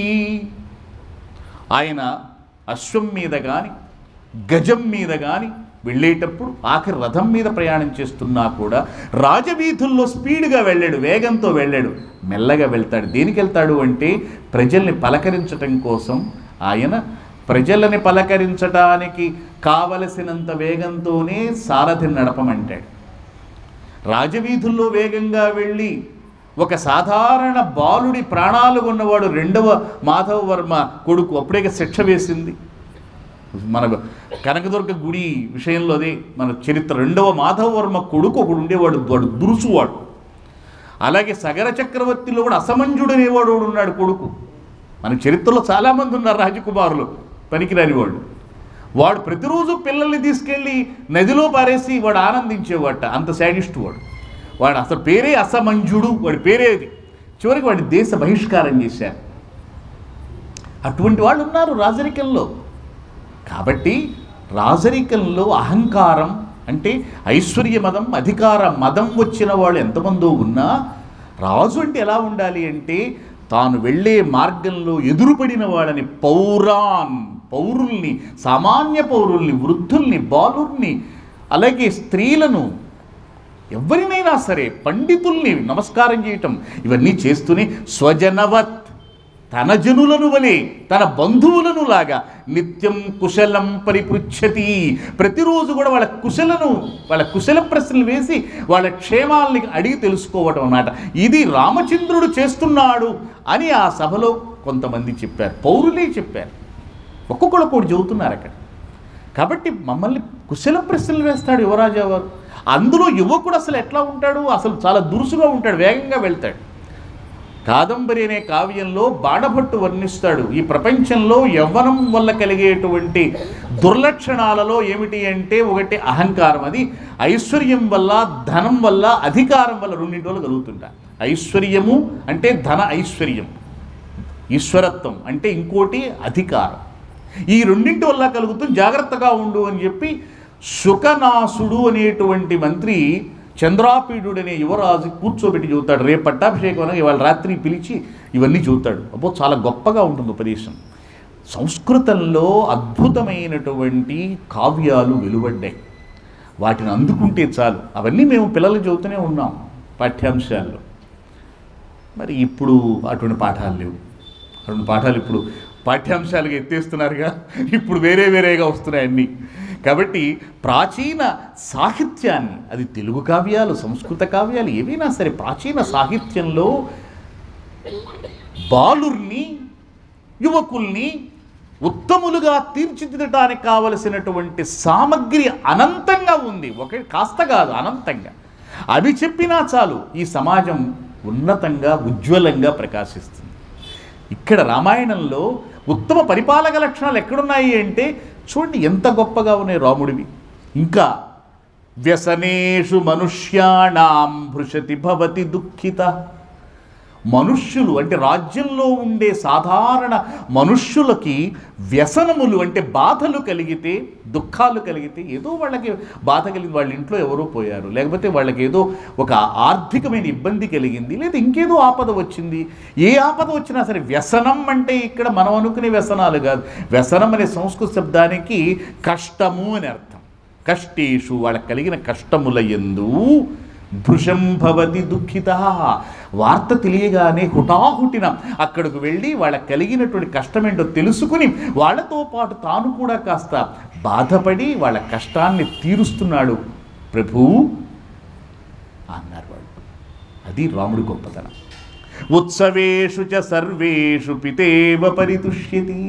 ఆయన అశ్వం మీద కానీ గజం మీద కానీ వెళ్ళేటప్పుడు ఆఖరి రథం మీద ప్రయాణం చేస్తున్నా కూడా రాజవీధుల్లో స్పీడ్గా వెళ్ళాడు వేగంతో వెళ్ళాడు మెల్లగా వెళ్తాడు దేనికి వెళ్తాడు అంటే ప్రజల్ని పలకరించటం కోసం ఆయన ప్రజలని పలకరించటానికి కావలసినంత వేగంతోనే సారథిని నడపమంటాడు రాజవీధుల్లో వేగంగా వెళ్ళి ఒక సాధారణ బాలుడి ప్రాణాలు ఉన్నవాడు రెండవ మాధవ వర్మ కొడుకు అప్పుడే శిక్ష వేసింది మన కనకదుర్గ గుడి విషయంలో అదే మన చరిత్ర రెండవ మాధవవర్మ కొడుకు ఒకడు ఉండేవాడు వాడు దురుసువాడు అలాగే సగర చక్రవర్తిలో కూడా అసమంజుడు అనేవాడు ఒకడు ఉన్నాడు కొడుకు మన చరిత్రలో చాలామంది ఉన్నారు రాజకుమారులు పనికిరాని వాళ్ళు వాడు ప్రతిరోజు పిల్లల్ని తీసుకెళ్ళి నదిలో పారేసి వాడు ఆనందించేవాట అంత శాడిస్ట్ వాడు వాడు అసలు పేరే అసమంజుడు వాడి పేరే అది చివరికి వాడి దేశ బహిష్కారం చేశారు అటువంటి వాళ్ళు ఉన్నారు రాజరికంలో కాబట్టి రాజరికంలో అహంకారం అంటే ఐశ్వర్య మదం అధికార మదం వచ్చిన వాళ్ళు ఎంతమందో ఉన్నా రాజు అంటే ఎలా ఉండాలి అంటే తాను వెళ్ళే మార్గంలో ఎదురుపడిన వాళ్ళని పౌరాన్ పౌరుల్ని సామాన్య పౌరుల్ని వృద్ధుల్ని బాలుర్ని అలాగే స్త్రీలను ఎవరినైనా సరే పండితుల్ని నమస్కారం చేయటం ఇవన్నీ చేస్తూనే స్వజనవత్ తన జనులను వలె తన బంధువులను లాగా నిత్యం కుశలం పరిపృచ్ఛతి ప్రతిరోజు కూడా వాళ్ళ కుశలను వాళ్ళ కుశల ప్రశ్నలు వేసి వాళ్ళ క్షేమాల్ని అడిగి తెలుసుకోవటం అన్నమాట ఇది రామచంద్రుడు చేస్తున్నాడు అని ఆ సభలో కొంతమంది చెప్పారు పౌరులే చెప్పారు ఒక్కొక్కరు ఒకటి చెబుతున్నారు అక్కడ కాబట్టి మమ్మల్ని కుశల ప్రశ్నలు వేస్తాడు యువరాజా వారు అందులో యువకుడు అసలు ఎట్లా ఉంటాడు అసలు చాలా దురుసుగా ఉంటాడు వేగంగా వెళ్తాడు కాదంబరి అనే కావ్యంలో బాణభట్టు వర్ణిస్తాడు ఈ ప్రపంచంలో యవ్వనం వల్ల కలిగేటువంటి దుర్లక్షణాలలో ఏమిటి అంటే ఒకటి అహంకారం అది ఐశ్వర్యం వల్ల ధనం వల్ల అధికారం వల్ల రెండింటి వల్ల కలుగుతుంటా ఐశ్వర్యము అంటే ధన ఐశ్వర్యం ఈశ్వరత్వం అంటే ఇంకోటి అధికారం ఈ రెండింటి వల్ల కలుగుతూ జాగ్రత్తగా ఉండు అని చెప్పి శుకనాసుడు అనేటువంటి మంత్రి చంద్రాపీఠుడు అనే యువరాజు కూర్చోబెట్టి చెబుతాడు రేపు పట్టాభిషేకం అనగా ఇవాళ రాత్రి పిలిచి ఇవన్నీ చెబుతాడు అబ్బో చాలా గొప్పగా ఉంటుంది ఉపదేశం సంస్కృతంలో అద్భుతమైనటువంటి కావ్యాలు వెలువడ్డాయి వాటిని అందుకుంటే చాలు అవన్నీ మేము పిల్లలు చదువుతూనే ఉన్నాం పాఠ్యాంశాల్లో మరి ఇప్పుడు అటువంటి పాఠాలు లేవు అటువంటి పాఠాలు ఇప్పుడు పాఠ్యాంశాలుగా ఎత్తేస్తున్నారుగా ఇప్పుడు వేరే వేరేగా వస్తున్నాయి అన్నీ కాబట్టి ప్రాచీన సాహిత్యాన్ని అది తెలుగు కావ్యాలు సంస్కృత కావ్యాలు ఏవైనా సరే ప్రాచీన సాహిత్యంలో బాలుర్ని యువకుల్ని ఉత్తములుగా తీర్చిదిద్దడానికి కావలసినటువంటి సామగ్రి అనంతంగా ఉంది ఒక కాస్త కాదు అనంతంగా అవి చెప్పినా చాలు ఈ సమాజం ఉన్నతంగా ఉజ్వలంగా ప్రకాశిస్తుంది ఇక్కడ రామాయణంలో ఉత్తమ పరిపాలక లక్షణాలు ఎక్కడున్నాయి అంటే చూడండి ఎంత గొప్పగా ఉన్నాయి రాముడివి ఇంకా వ్యసనేషు మనుష్యాణం భృషతి భవతి దుఃఖిత మనుష్యులు అంటే రాజ్యంలో ఉండే సాధారణ మనుష్యులకి వ్యసనములు అంటే బాధలు కలిగితే దుఃఖాలు కలిగితే ఏదో వాళ్ళకి బాధ కలిగింది వాళ్ళ ఇంట్లో ఎవరో పోయారు లేకపోతే వాళ్ళకి ఏదో ఒక ఆర్థికమైన ఇబ్బంది కలిగింది లేదా ఇంకేదో ఆపద వచ్చింది ఏ ఆపద వచ్చినా సరే వ్యసనం అంటే ఇక్కడ మనం అనుకునే వ్యసనాలు కాదు వ్యసనం అనే సంస్కృత శబ్దానికి కష్టము అని అర్థం కష్టేషు వాళ్ళకి కలిగిన కష్టముల ఎందు భృశం భవతి దుఃఖిత వార్త తెలియగానే హుటాహుటిన అక్కడికి వెళ్ళి వాళ్ళకి కలిగినటువంటి కష్టమేంటో తెలుసుకుని వాళ్ళతో పాటు తాను కూడా కాస్త బాధపడి వాళ్ళ కష్టాన్ని తీరుస్తున్నాడు ప్రభు అన్నారు వాళ్ళు అది రాముడి గొప్పతనం ఉత్సవేషు చ సర్వేషు పితేవ పరితుష్యతి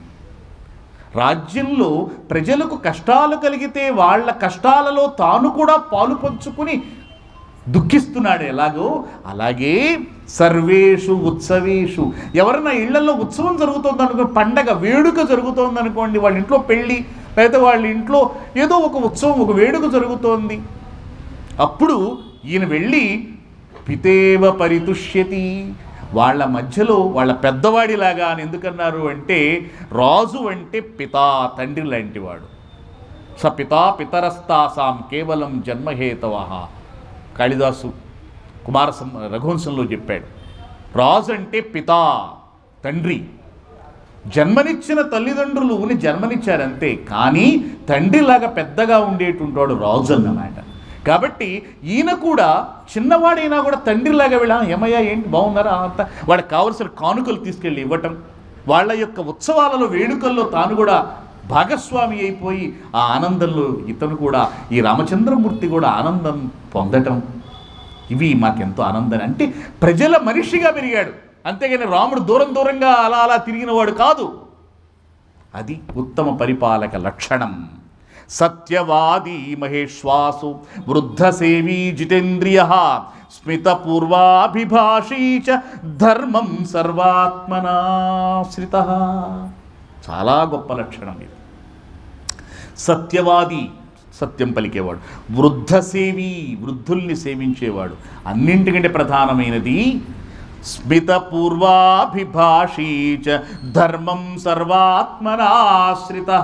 రాజ్యంలో ప్రజలకు కష్టాలు కలిగితే వాళ్ళ కష్టాలలో తాను కూడా పాలు పంచుకుని దుఃఖిస్తున్నాడు ఎలాగో అలాగే సర్వేషు ఉత్సవేషు ఎవరైనా ఇళ్లలో ఉత్సవం జరుగుతుంది అనుకో పండగ వేడుక జరుగుతోంది అనుకోండి వాళ్ళ ఇంట్లో పెళ్ళి లేదా వాళ్ళ ఇంట్లో ఏదో ఒక ఉత్సవం ఒక వేడుక జరుగుతోంది అప్పుడు ఈయన వెళ్ళి పితేవ పరితుష్యతి వాళ్ళ మధ్యలో వాళ్ళ పెద్దవాడిలాగా అని ఎందుకన్నారు అంటే రాజు అంటే పితా తండ్రి లాంటివాడు స పితా పితరస్తాసాం కేవలం జన్మహేతవ కాళిదాసు కుమార సం- రఘువంశంలో చెప్పాడు రాజు అంటే పితా తండ్రి జన్మనిచ్చిన తల్లిదండ్రులుని జన్మనిచ్చారంతే కానీ తండ్రిలాగా పెద్దగా ఉండేటుంటాడు రాజు అన్నమాట కాబట్టి ఈయన కూడా చిన్నవాడైనా కూడా తండ్రిలాగా వెళ్ళా ఏమయ్యా ఏంటి బాగున్నారా అంత వాడికి కావలసిన కానుకలు తీసుకెళ్ళి ఇవ్వటం వాళ్ళ యొక్క ఉత్సవాలలో వేడుకల్లో తాను కూడా భాగస్వామి అయిపోయి ఆ ఆనందంలో ఇతను కూడా ఈ రామచంద్రమూర్తి కూడా ఆనందం పొందటం ఇవి మాకెంతో ఆనందం అంటే ప్రజల మనిషిగా పెరిగాడు అంతేగాని రాముడు దూరం దూరంగా అలా అలా తిరిగినవాడు కాదు అది ఉత్తమ పరిపాలక లక్షణం సత్యవాదీ మహేశ్వాసు వృద్ధసేవీ జితేంద్రియ స్మితపూర్వాభిభాషీ చ ధర్మం సర్వాత్మనాశ్రిత చాలా గొప్ప లక్షణం ఇది సత్యవాది సత్యం పలికేవాడు వృద్ధసేవి వృద్ధుల్ని సేవించేవాడు అన్నింటికంటే ప్రధానమైనది స్మితపూర్వాభిభాషీ చ ధర్మం సర్వాత్మనాశ్రిత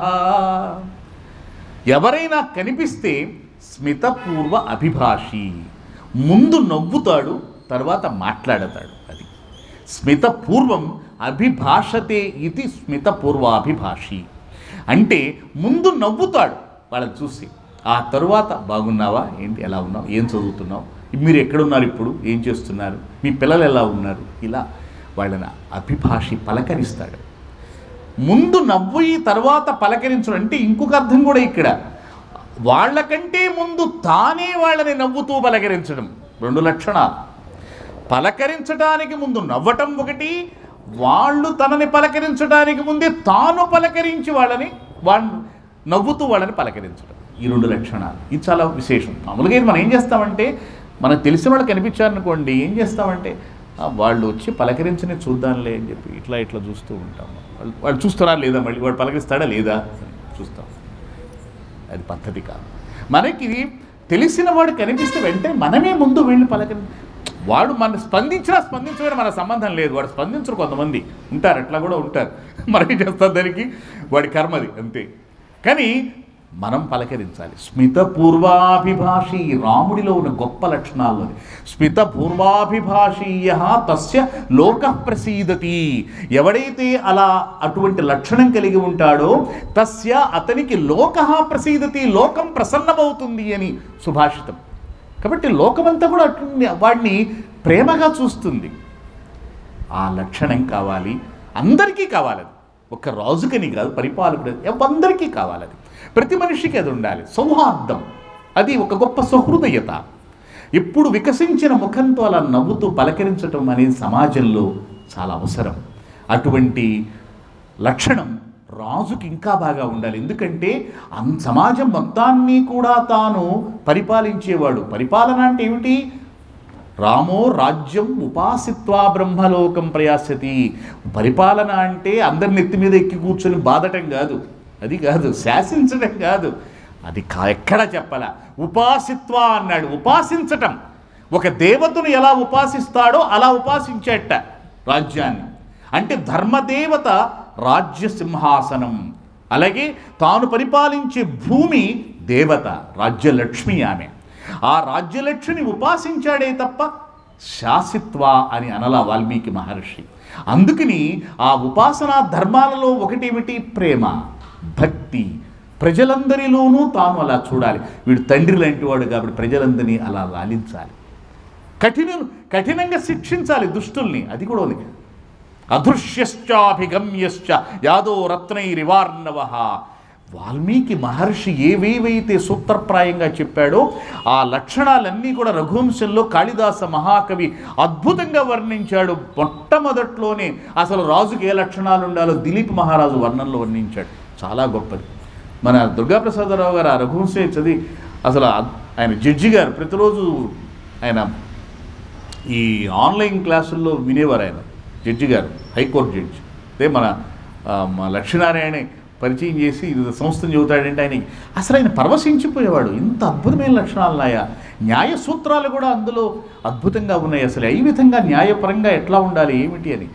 ఎవరైనా కనిపిస్తే స్మితపూర్వ అభిభాషి ముందు నవ్వుతాడు తర్వాత మాట్లాడతాడు అది స్మితపూర్వం అభిభాషతే ఇది స్మితపూర్వాభిభాషి అంటే ముందు నవ్వుతాడు వాళ్ళని చూసి ఆ తరువాత బాగున్నావా ఏంటి ఎలా ఉన్నావు ఏం చదువుతున్నావు మీరు ఎక్కడున్నారు ఇప్పుడు ఏం చేస్తున్నారు మీ పిల్లలు ఎలా ఉన్నారు ఇలా వాళ్ళని అభిభాషి పలకరిస్తాడు ముందు నవ్వు ఈ తర్వాత పలకరించడం అంటే ఇంకొక అర్థం కూడా ఇక్కడ వాళ్ళకంటే ముందు తానే వాళ్ళని నవ్వుతూ పలకరించడం రెండు లక్షణాలు పలకరించడానికి ముందు నవ్వటం ఒకటి వాళ్ళు తనని పలకరించడానికి ముందే తాను పలకరించి వాళ్ళని వాళ్ళు నవ్వుతూ వాళ్ళని పలకరించడం ఈ రెండు లక్షణాలు ఇది చాలా విశేషం మామూలుగా ఇది మనం ఏం చేస్తామంటే మనకు తెలిసిన వాళ్ళు కనిపించారనుకోండి ఏం చేస్తామంటే "ఆ, వాళ్ళు వచ్చి పలకరించని చూద్దాంలే అని చెప్పి ఇట్లా ఇట్లా చూస్తూ ఉంటాం వాళ్ళు వాళ్ళు చూస్తున్నారా లేదా మళ్ళీ వాడు పలకరిస్తాడా లేదా అని చూస్తాం అది పద్ధతి కాదు మనకి ఇది తెలిసిన వాడు కనిపిస్తే వెంటనే మనమే ముందు వెళ్ళి పలకరి వాడు మన స్పందించినా స్పందించడం మన సంబంధం లేదు వాడు స్పందించరు కొంతమంది ఉంటారు అట్లా కూడా ఉంటారు మనం ఏం చేస్తాం దానికి వాడి కర్మది అంతే కానీ మనం పలకరించాలి స్మిత పూర్వాభిభాషి రాముడిలో ఉన్న గొప్ప లక్షణాల్లోది స్మిత పూర్వాభిభాషీయ తస్య లోక ప్రసీదతి ఎవడైతే అలా అటువంటి లక్షణం కలిగి ఉంటాడో తస్య అతనికి లోక ప్రసీదతి లోకం ప్రసన్నమవుతుంది అని సుభాషితం కాబట్టి లోకమంతా కూడా అటువంటి వాడిని ప్రేమగా చూస్తుంది ఆ లక్షణం కావాలి అందరికీ కావాలి అది ఒక్క రాజుకని కాదు పరిపాలకుడు అందరికీ కావాలి అది ప్రతి మనిషికి అది ఉండాలి సౌహార్దం అది ఒక గొప్ప సహృదయత ఎప్పుడు వికసించిన ముఖంతో అలా నవ్వుతూ పలకరించటం అనేది సమాజంలో చాలా అవసరం అటువంటి లక్షణం రాజుకి ఇంకా బాగా ఉండాలి ఎందుకంటే అన్ సమాజం మొత్తాన్ని కూడా తాను పరిపాలించేవాడు పరిపాలన అంటే ఏమిటి రామో రాజ్యం ఉపాసిత్వా బ్రహ్మలోకం ప్రయాసతి పరిపాలన అంటే అందరి నెత్తి మీద ఎక్కి కూర్చొని బాధటం కాదు అది కాదు శాసించడం కాదు అది కా ఎక్కడ చెప్పాలా ఉపాసిత్వ అన్నాడు ఉపాసించటం ఒక దేవతను ఎలా ఉపాసిస్తాడో అలా ఉపాసించేట రాజ్యాన్ని అంటే ధర్మదేవత రాజ్య సింహాసనం అలాగే తాను పరిపాలించే భూమి దేవత రాజ్యలక్ష్మి ఆమె ఆ రాజ్యలక్ష్మిని ఉపాసించాడే తప్ప శాసిత్వ అని అనలా వాల్మీకి మహర్షి అందుకని ఆ ఉపాసనా ధర్మాలలో ఒకటేమిటి ప్రేమ భక్తి ప్రజలందరిలోనూ తాను అలా చూడాలి వీడు తండ్రి లాంటి వాడు కాబట్టి ప్రజలందరినీ అలా లాలించాలి కఠిన కఠినంగా శిక్షించాలి దుష్టుల్ని అది కూడా ఉంది అదృశ్యశ్చాభిగమ్యశ్చ యాదో రత్నైరివార్ణవ వాల్మీకి మహర్షి ఏవేవైతే సూత్రప్రాయంగా చెప్పాడో ఆ లక్షణాలన్నీ కూడా రఘువంశంలో కాళిదాస మహాకవి అద్భుతంగా వర్ణించాడు మొట్టమొదట్లోనే అసలు రాజుకి ఏ లక్షణాలు ఉండాలో దిలీప్ మహారాజు వర్ణంలో వర్ణించాడు చాలా గొప్పది మన దుర్గాప్రసాదరావు గారు ఆ రఘువంశం చదివి అసలు ఆ- ఆయన జడ్జి గారు ప్రతిరోజు ఆయన ఈ ఆన్లైన్ క్లాసుల్లో వినేవారు ఆయన జడ్జి గారు హైకోర్టు జడ్జి అదే మన ఆ, మా లక్ష్మీనారాయణ పరిచయం చేసి ఇది సంస్థను చెబుతాడంటే ఆయన అసలు ఆయన పరవశించిపోయేవాడు ఇంత అద్భుతమైన లక్షణాలు ఉన్నాయా న్యాయ సూత్రాలు కూడా అందులో అద్భుతంగా ఉన్నాయి అసలు ఈ విధంగా న్యాయపరంగా ఎట్లా ఉండాలి ఏమిటి అని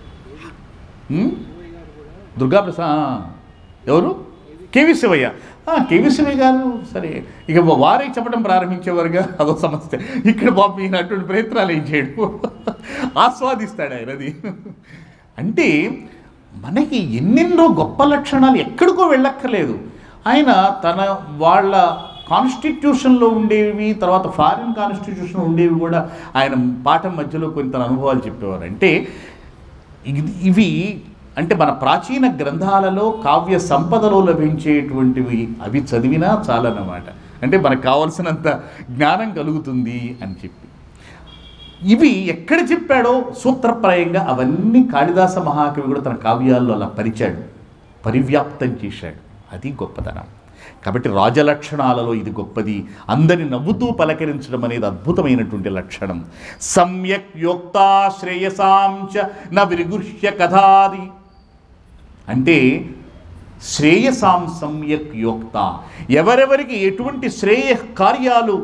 ఉమ్? దుర్గాప్రసాద్ ఆ, ఎవరు కేవి శివయ్య ఆ, కేవి శివయ్య గారు సరే ఇక వారే చెప్పడం ప్రారంభించేవారుగా అదో సమస్య ఇక్కడ బాబు ఈయన అటువంటి ప్రయత్నాలు ఏం చేయడు ఆస్వాదిస్తాడు ఆయన అది అంటే మనకి ఎన్నెన్నో గొప్ప లక్షణాలు ఎక్కడికో వెళ్ళక్కర్లేదు ఆయన తన వాళ్ళ కాన్స్టిట్యూషన్లో ఉండేవి తర్వాత ఫారిన్ కాన్స్టిట్యూషన్ ఉండేవి కూడా ఆయన పాఠం మధ్యలో కొన్ని తన అనుభవాలు చెప్పేవారు అంటే ఇది- ఇవి అంటే మన ప్రాచీన గ్రంథాలలో కావ్య సంపదలో లభించేటువంటివి అవి చదివినా చాలన్నమాట అంటే మనకు కావలసినంత జ్ఞానం కలుగుతుంది అని చెప్పి ఇవి ఎక్కడ చెప్పాడో సూత్రప్రాయంగా అవన్నీ కాళిదాస మహాకవి కూడా తన కావ్యాల్లో అలా పరిచాడు పరివ్యాప్తం చేశాడు అది గొప్పతనం కాబట్టి రాజలక్షణాలలో ఇది గొప్పది అందరి నవ్వుతూ పలకరించడం అనేది అద్భుతమైనటువంటి లక్షణం సమ్యక్ యోక్తా శ్రేయసాంచ న విరుగుహ్య కథాది అంటే శ్రేయసాం సమ్యక్ యోక్త ఎవరెవరికి ఎటువంటి శ్రేయ కార్యాలు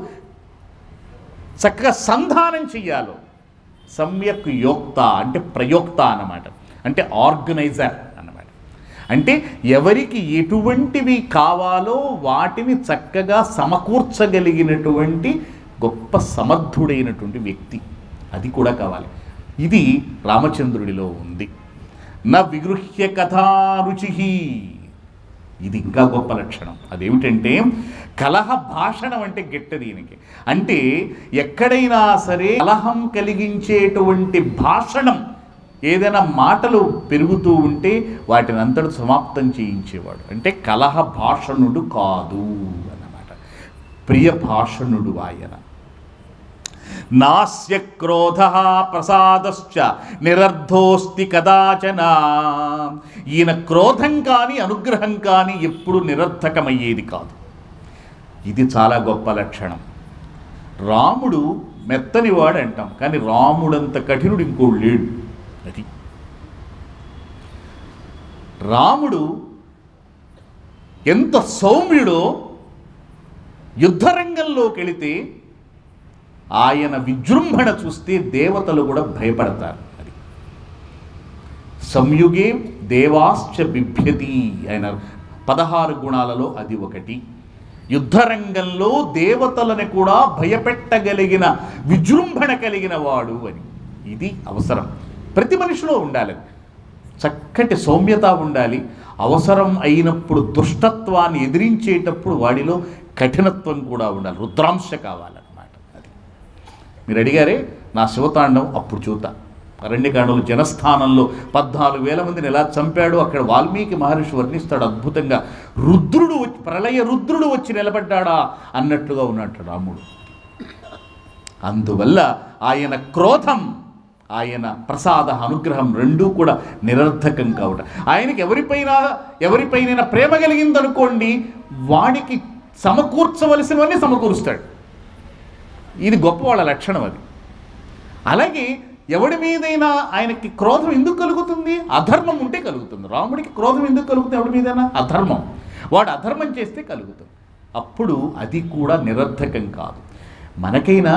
చక్కగా సంధానం చెయ్యాలో సమ్యక్ యోక్త అంటే ప్రయోక్త అన్నమాట అంటే ఆర్గనైజర్ అన్నమాట అంటే ఎవరికి ఎటువంటివి కావాలో వాటిని చక్కగా సమకూర్చగలిగినటువంటి గొప్ప సమర్థుడైనటువంటి వ్యక్తి అది కూడా కావాలి ఇది రామచంద్రుడిలో ఉంది నా విగృహ్య కథారుచి ఇది ఇంకా గొప్ప లక్షణం అదేమిటంటే కలహ భాషణం అంటే గెట్ట దీనికి అంటే ఎక్కడైనా సరే కలహం కలిగించేటువంటి భాషణం ఏదైనా మాటలు పెరుగుతూ ఉంటే వాటిని అంతటి సమాప్తం చేయించేవాడు అంటే కలహ భాషణుడు కాదు అన్నమాట ప్రియ భాషణుడు ఆయన నాస్య క్రోధ ప్రసాదశ్చ నిరర్ధోస్తి కదాచన ఈయన క్రోధం కానీ అనుగ్రహం కానీ ఎప్పుడు నిరర్థకమయ్యేది కాదు ఇది చాలా గొప్ప లక్షణం రాముడు మెత్తనివాడు అంటాం కానీ రాముడంత కఠినుడు ఇంకోడు లేడు అది రాముడు ఎంత సౌమ్యుడో యుద్ధరంగంలోకి వెళితే ఆయన విజృంభణ చూస్తే దేవతలు కూడా భయపడతారు అది సంయుగే దేవాశ్చ బిభ్యతి ఆయన పదహారు గుణాలలో అది ఒకటి యుద్ధరంగంలో దేవతలను కూడా భయపెట్టగలిగిన విజృంభణ కలిగిన వాడు అని ఇది అవసరం ప్రతి మనిషిలో ఉండాలి అది. చక్కటి సౌమ్యత ఉండాలి అవసరం అయినప్పుడు దుష్టత్వాన్ని ఎదిరించేటప్పుడు వాడిలో కఠినత్వం కూడా ఉండాలి రుద్రాంశ కావాలన్నమాట అది మీరు అడిగారే నా శివతాండం అప్పుడు చూతా అరణ్యకాండంలో జనస్థానంలో పద్నాలుగు వేల మందిని ఎలా చంపాడో అక్కడ వాల్మీకి మహర్షి వర్ణిస్తాడు అద్భుతంగా రుద్రుడు వచ్చి ప్రళయ రుద్రుడు వచ్చి నిలబడ్డాడా అన్నట్లుగా ఉన్నట్టు రాముడు అందువల్ల ఆయన క్రోధం ఆయన ప్రసాద అనుగ్రహం రెండూ కూడా నిరర్థకం కావట ఆయనకి ఎవరిపైన ఎవరిపైన ప్రేమ కలిగిందనుకోండి వాడికి సమకూర్చవలసినవన్నీ సమకూరుస్తాడు ఇది గొప్ప వాళ్ళ లక్షణం అది అలాగే ఎవడి మీదైనా ఆయనకి క్రోధం ఎందుకు కలుగుతుంది అధర్మం ఉంటే కలుగుతుంది రాముడికి క్రోధం ఎందుకు కలుగుతుంది ఎవడి మీదైనా అధర్మం వాడు అధర్మం చేస్తే కలుగుతుంది అప్పుడు అది కూడా నిరర్థకం కాదు మనకైనా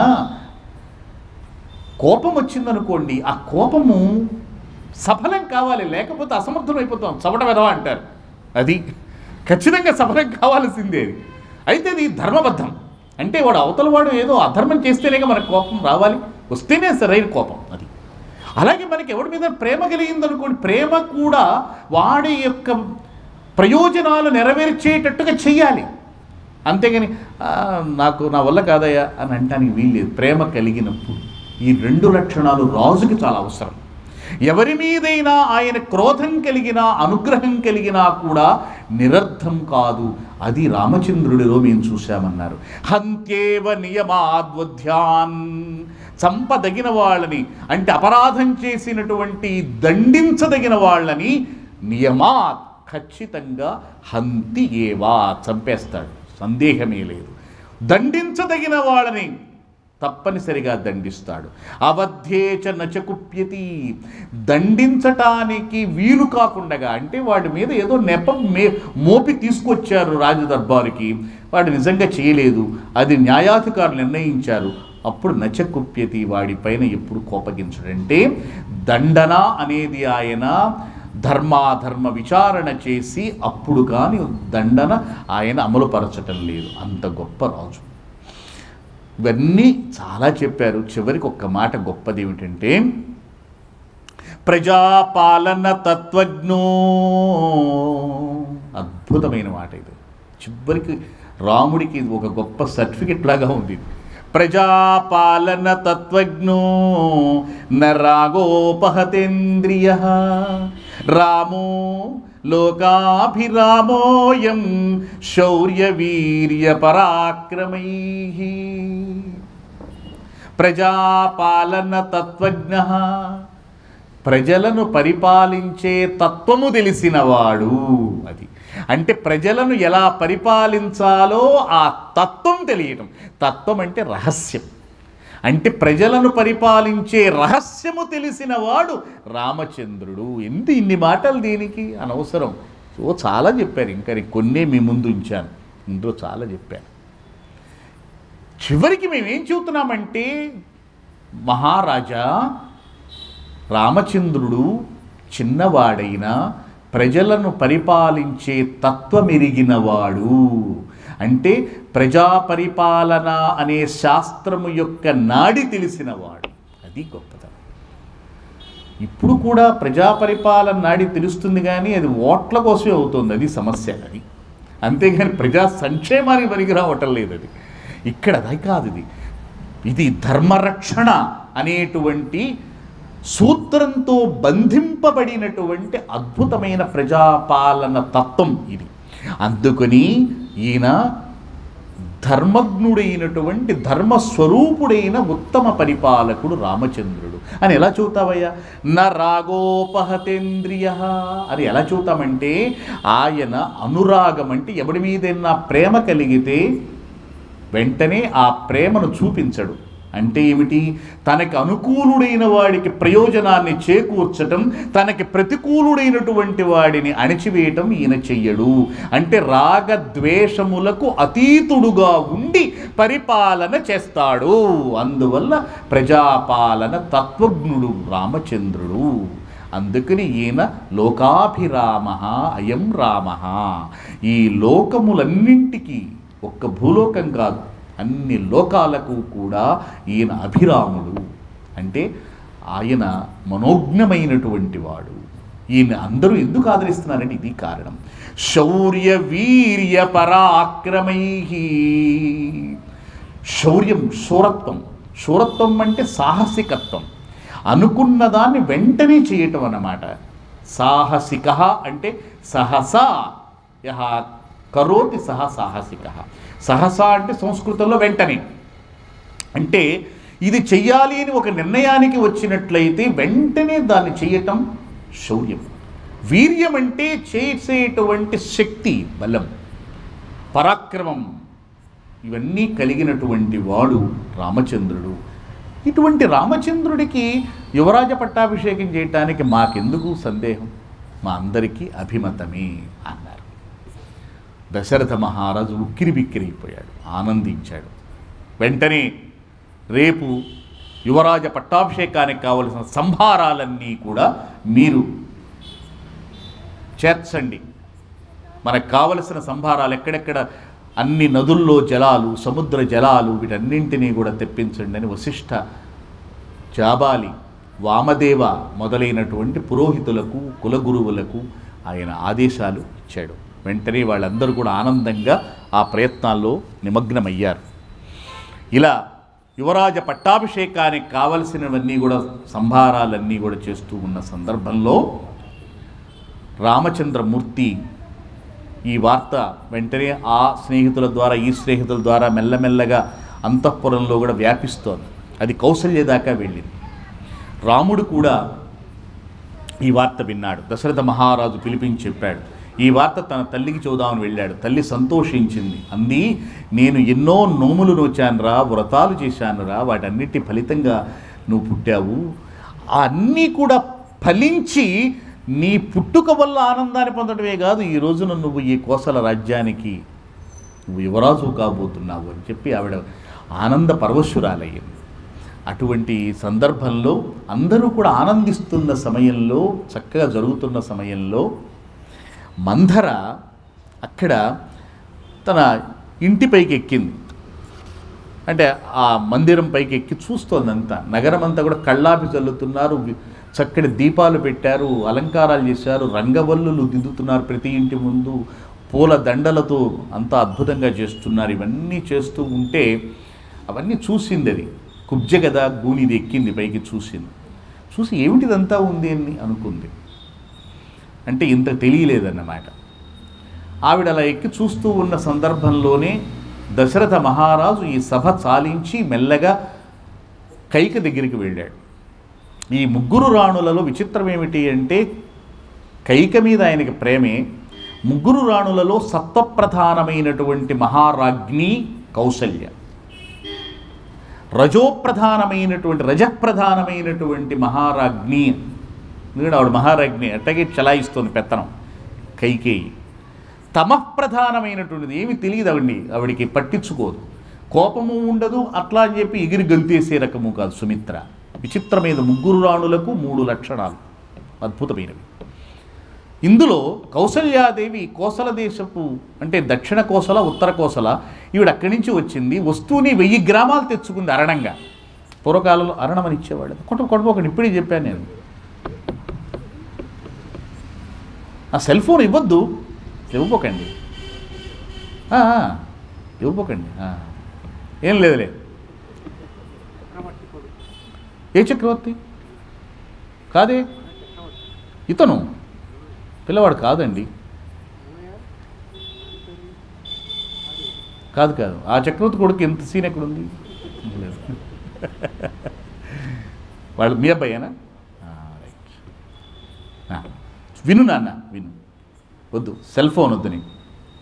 కోపం వచ్చిందనుకోండి ఆ కోపము సఫలం కావాలి లేకపోతే అసమర్థం అయిపోతాం చవట వెదవ అంటారు అది ఖచ్చితంగా సఫలం కావాల్సిందే అది అయితే అది ధర్మబద్ధం అంటే వాడు అవతల వాడు ఏదో అధర్మం చేస్తేనే మనకు కోపం రావాలి వస్తేనే సరైన కోపం అది అలాగే మనకి ఎవడి మీద ప్రేమ కలిగిందనుకోండి ప్రేమ కూడా వాడి యొక్క ప్రయోజనాలు నెరవేర్చేటట్టుగా చెయ్యాలి అంతేగాని "ఆ, నాకు నా వల్ల కాదయ్యా అని అంటానికి వీల్లేదు ప్రేమ కలిగినప్పుడు ఈ రెండు లక్షణాలు రాజుకి చాలా అవసరం ఎవరి మీదైనా ఆయన క్రోధం కలిగినా అనుగ్రహం కలిగినా కూడా నిరర్థం కాదు అది రామచంద్రుడిలో మేము చూశామన్నారు హంత్యేవ నియమాద్వధ్యాన్ చంపదగిన వాళ్ళని అంటే అపరాధం చేసినటువంటి దండించదగిన వాళ్ళని నియమాత్ ఖచ్చితంగా హంతి ఏవా చంపేస్తాడు సందేహమే లేదు దండించదగిన వాళ్ళని తప్పనిసరిగా దండిస్తాడు అవధ్యేచ నచకుప్యతి దండించటానికి వీలు కాకుండా అంటే వాడి మీద ఏదో నెపం మే మోపి తీసుకొచ్చారు రాజదర్బారుకి వాడు నిజంగా చేయలేదు అది న్యాయాధికారులు నిర్ణయించారు అప్పుడు నచకుప్యతి వాడిపైన ఎప్పుడు కోపగించడంటే దండన అనేది ఆయన ధర్మాధర్మ విచారణ చేసి అప్పుడు కానీ దండన ఆయన అమలుపరచటం లేదు అంత గొప్ప రాజు ఇవన్నీ చాలా చెప్పారు చివరికి ఒక్క మాట గొప్పది ఏమిటంటే ప్రజాపాలన తత్వజ్ఞో అద్భుతమైన మాట ఇది చివరికి రాముడికి ఇది ఒక గొప్ప సర్టిఫికెట్ లాగా ఉంది ప్రజాపాలన తత్వజ్ఞో నరాగోపహతేంద్రియ రామో లోకాభిరామోయం శౌర్యవీర్య పరాక్రమై ప్రజాపాలన తత్వజ్ఞ ప్రజలను పరిపాలించే తత్వము తెలిసినవాడు అది అంటే ప్రజలను ఎలా పరిపాలించాలో ఆ తత్వం తెలియటం తత్వం అంటే రహస్యం అంటే ప్రజలను పరిపాలించే రహస్యము తెలిసిన వాడు రామచంద్రుడు ఎందు ఇన్ని మాటలు దీనికి అనవసరం ఓ చాలా చెప్పారు ఇంకా నేను కొన్నే మీ ముందు ఉంచాను ఇందులో చాలా చెప్పాను చివరికి మేమేం చెబుతున్నామంటే మహారాజా రామచంద్రుడు చిన్నవాడైనా ప్రజలను పరిపాలించే తత్వమెరిగినవాడు అంటే ప్రజా పరిపాలన అనే శాస్త్రము యొక్క నాడి తెలిసినవాడు అది గొప్పతనం ఇప్పుడు కూడా ప్రజా పరిపాలన నాడి తెలుస్తుంది కానీ అది ఓట్ల కోసమే అవుతుంది అది సమస్య అది అంతేగాని ప్రజా సంక్షేమానికి పనికి రావటం లేదు అది ఇక్కడ అది కాదు ఇది ఇది ధర్మరక్షణ అనేటువంటి సూత్రంతో బంధింపబడినటువంటి అద్భుతమైన ప్రజాపాలన తత్వం ఇది అందుకని ఈయన ధర్మజ్ఞుడైనటువంటి ధర్మస్వరూపుడైన ఉత్తమ పరిపాలకుడు రామచంద్రుడు అని ఎలా చూతావయ్యా న రాగోపహతేంద్రియ అని ఎలా చూతామంటే ఆయన అనురాగం అంటే ఎవడి మీదైనా ప్రేమ కలిగితే వెంటనే ఆ ప్రేమను చూపించడు అంటే ఏమిటి తనకి అనుకూలుడైన వాడికి ప్రయోజనాన్ని చేకూర్చటం తనకి ప్రతికూలుడైనటువంటి వాడిని అణిచివేయటం ఈయన చెయ్యడు అంటే రాగద్వేషములకు అతీతుడుగా ఉండి పరిపాలన చేస్తాడు అందువల్ల ప్రజాపాలన తత్వజ్ఞుడు రామచంద్రుడు అందుకని ఈయన లోకాభిరామ అయం రామ ఈ లోకములన్నింటికీ ఒక్క భూలోకం కాదు అన్ని లోకాలకు కూడా ఈయన అభిరాముడు అంటే ఆయన మనోజ్ఞమైనటువంటి వాడు ఈయన అందరూ ఎందుకు ఆదరిస్తున్నారంటే ఇది కారణం శౌర్య వీర్య పరాక్రమై శౌర్యం శూరత్వం శూరత్వం అంటే సాహసికత్వం అనుకున్న దాన్ని వెంటనే చేయటం అన్నమాట సాహసిక అంటే సహసా యహ కరోతి సహ సాహసిక సహసా అంటే సంస్కృతంలో వెంటనే అంటే ఇది చెయ్యాలి అని ఒక నిర్ణయానికి వచ్చినట్లయితే వెంటనే దాన్ని చేయటం శౌర్యం వీర్యం అంటే చేసేటువంటి శక్తి బలం పరాక్రమం ఇవన్నీ కలిగినటువంటి వాడు రామచంద్రుడు ఇటువంటి రామచంద్రుడికి యువరాజ పట్టాభిషేకం చేయటానికి మాకెందుకు సందేహం మా అందరికీ అభిమతమే అన్నారు దశరథ మహారాజు ఉక్కిరి బిక్కిరైపోయాడు ఆనందించాడు వెంటనే రేపు యువరాజ పట్టాభిషేకానికి కావలసిన సంభారాలన్నీ కూడా మీరు చేర్చండి మనకు కావలసిన సంభారాలు ఎక్కడెక్కడ అన్ని నదుల్లో జలాలు సముద్ర జలాలు వీటన్నింటినీ కూడా తెప్పించండి అని వశిష్ఠ జాబాలి వామదేవ మొదలైనటువంటి పురోహితులకు కులగురువులకు ఆయన ఆదేశాలు ఇచ్చాడు వెంటనే వాళ్ళందరూ కూడా ఆనందంగా ఆ ప్రయత్నాల్లో నిమగ్నమయ్యారు ఇలా యువరాజ పట్టాభిషేకానికి కావలసినవన్నీ కూడా సంభారాలన్నీ కూడా చేస్తూ ఉన్న సందర్భంలో రామచంద్రమూర్తి ఈ వార్త వెంటనే ఆ స్నేహితుల ద్వారా ఈ స్నేహితుల ద్వారా మెల్లమెల్లగా అంతఃపురంలో కూడా వ్యాపిస్తోంది అది కౌసల్య దాకా వెళ్ళింది రాముడు కూడా ఈ వార్త విన్నాడు దశరథ మహారాజు పిలిపించి చెప్పాడు ఈ వార్త తన తల్లికి చూద్దామని వెళ్ళాడు తల్లి సంతోషించింది అంది నేను ఎన్నో నోములు నోచానురా వ్రతాలు చేశానురా వాటన్నిటి ఫలితంగా నువ్వు పుట్టావు ఆ అన్నీ కూడా ఫలించి నీ పుట్టుక వల్ల ఆనందాన్ని పొందడమే కాదు ఈ రోజున నువ్వు ఈ కోసల రాజ్యానికి నువ్వు యువరాజు కాబోతున్నావు అని చెప్పి ఆవిడ ఆనంద పరవశురాలయ్యింది అటువంటి సందర్భంలో అందరూ కూడా ఆనందిస్తున్న సమయంలో చక్కగా జరుగుతున్న సమయంలో మంధర అక్కడ తన ఇంటిపైకి ఎక్కింది అంటే ఆ మందిరం పైకి ఎక్కి చూస్తోందంతా నగరం అంతా కూడా కళ్ళాపి చల్లుతున్నారు వి- చక్కటి దీపాలు పెట్టారు అలంకారాలు చేశారు రంగవల్లులు దిద్దుతున్నారు ప్రతి ఇంటి ముందు పూల దండలతో అంతా అద్భుతంగా చేస్తున్నారు ఇవన్నీ చేస్తూ ఉంటే అవన్నీ చూసింది అది కుబ్జ కదా గూనిది ఎక్కింది పైకి చూసింది చూసి ఏమిటిదంతా ఉంది అని అనుకుంది అంటే ఇంత తెలియలేదన్నమాట ఆవిడ అలా ఎక్కి చూస్తూ ఉన్న సందర్భంలోనే దశరథ మహారాజు ఈ సభ చాలించి మెల్లగా కైక దగ్గరికి వెళ్ళాడు ఈ ముగ్గురు రాణులలో విచిత్రం ఏమిటి అంటే కైక మీద ఆయనకి ప్రేమే ముగ్గురు రాణులలో సత్వప్రధానమైనటువంటి మహారాజ్ఞి కౌసల్య రజోప్రధానమైనటువంటి రజప్రధానమైనటువంటి మహారాజ్ఞి ఎందుకంటే ఆవిడ మహారాజ్ఞి అట్టగే చలాయిస్తోంది పెత్తనం కైకేయి తమఃప్రధానమైనటువంటిది ఏమి తెలియదు ఆవిడ్ని ఆవిడికి పట్టించుకోదు కోపము ఉండదు అట్లా అని చెప్పి ఎగిరి గంతేసే రకము కాదు సుమిత్ర విచిత్రమైన ముగ్గురు రాణులకు మూడు లక్షణాలు అద్భుతమైనవి ఇందులో కౌసల్యాదేవి కోసల దేశపు అంటే దక్షిణ కోసల ఉత్తర కోసల ఈవిడ అక్కడి నుంచి వచ్చింది వస్తువుని వెయ్యి గ్రామాలు తెచ్చుకుంది అరణంగా పూర్వకాలంలో అరణం అని ఇచ్చేవాడు కొట్ట కొట్టుకోకండి ఇప్పుడే చెప్పాను నేను ఆ సెల్ ఫోన్ ఇవ్వద్దు ఇవ్వపోకండి ఆ, ఆ, ఇవ్వపోకండి ఆ. ఏం లేదులే ఏ చక్రవర్తి కాదే ఇతను పిల్లవాడు కాదండి కాదు కాదు ఆ చక్రవర్తి కొడుకు ఎంత సీన్ ఎక్కడుంది లేదు. వాళ్ళు మీ అబ్బాయేనా ఆ, రైట్ ఆ, విను నాన్న విను వద్దు సెల్ ఫోన్ వద్దు నీకు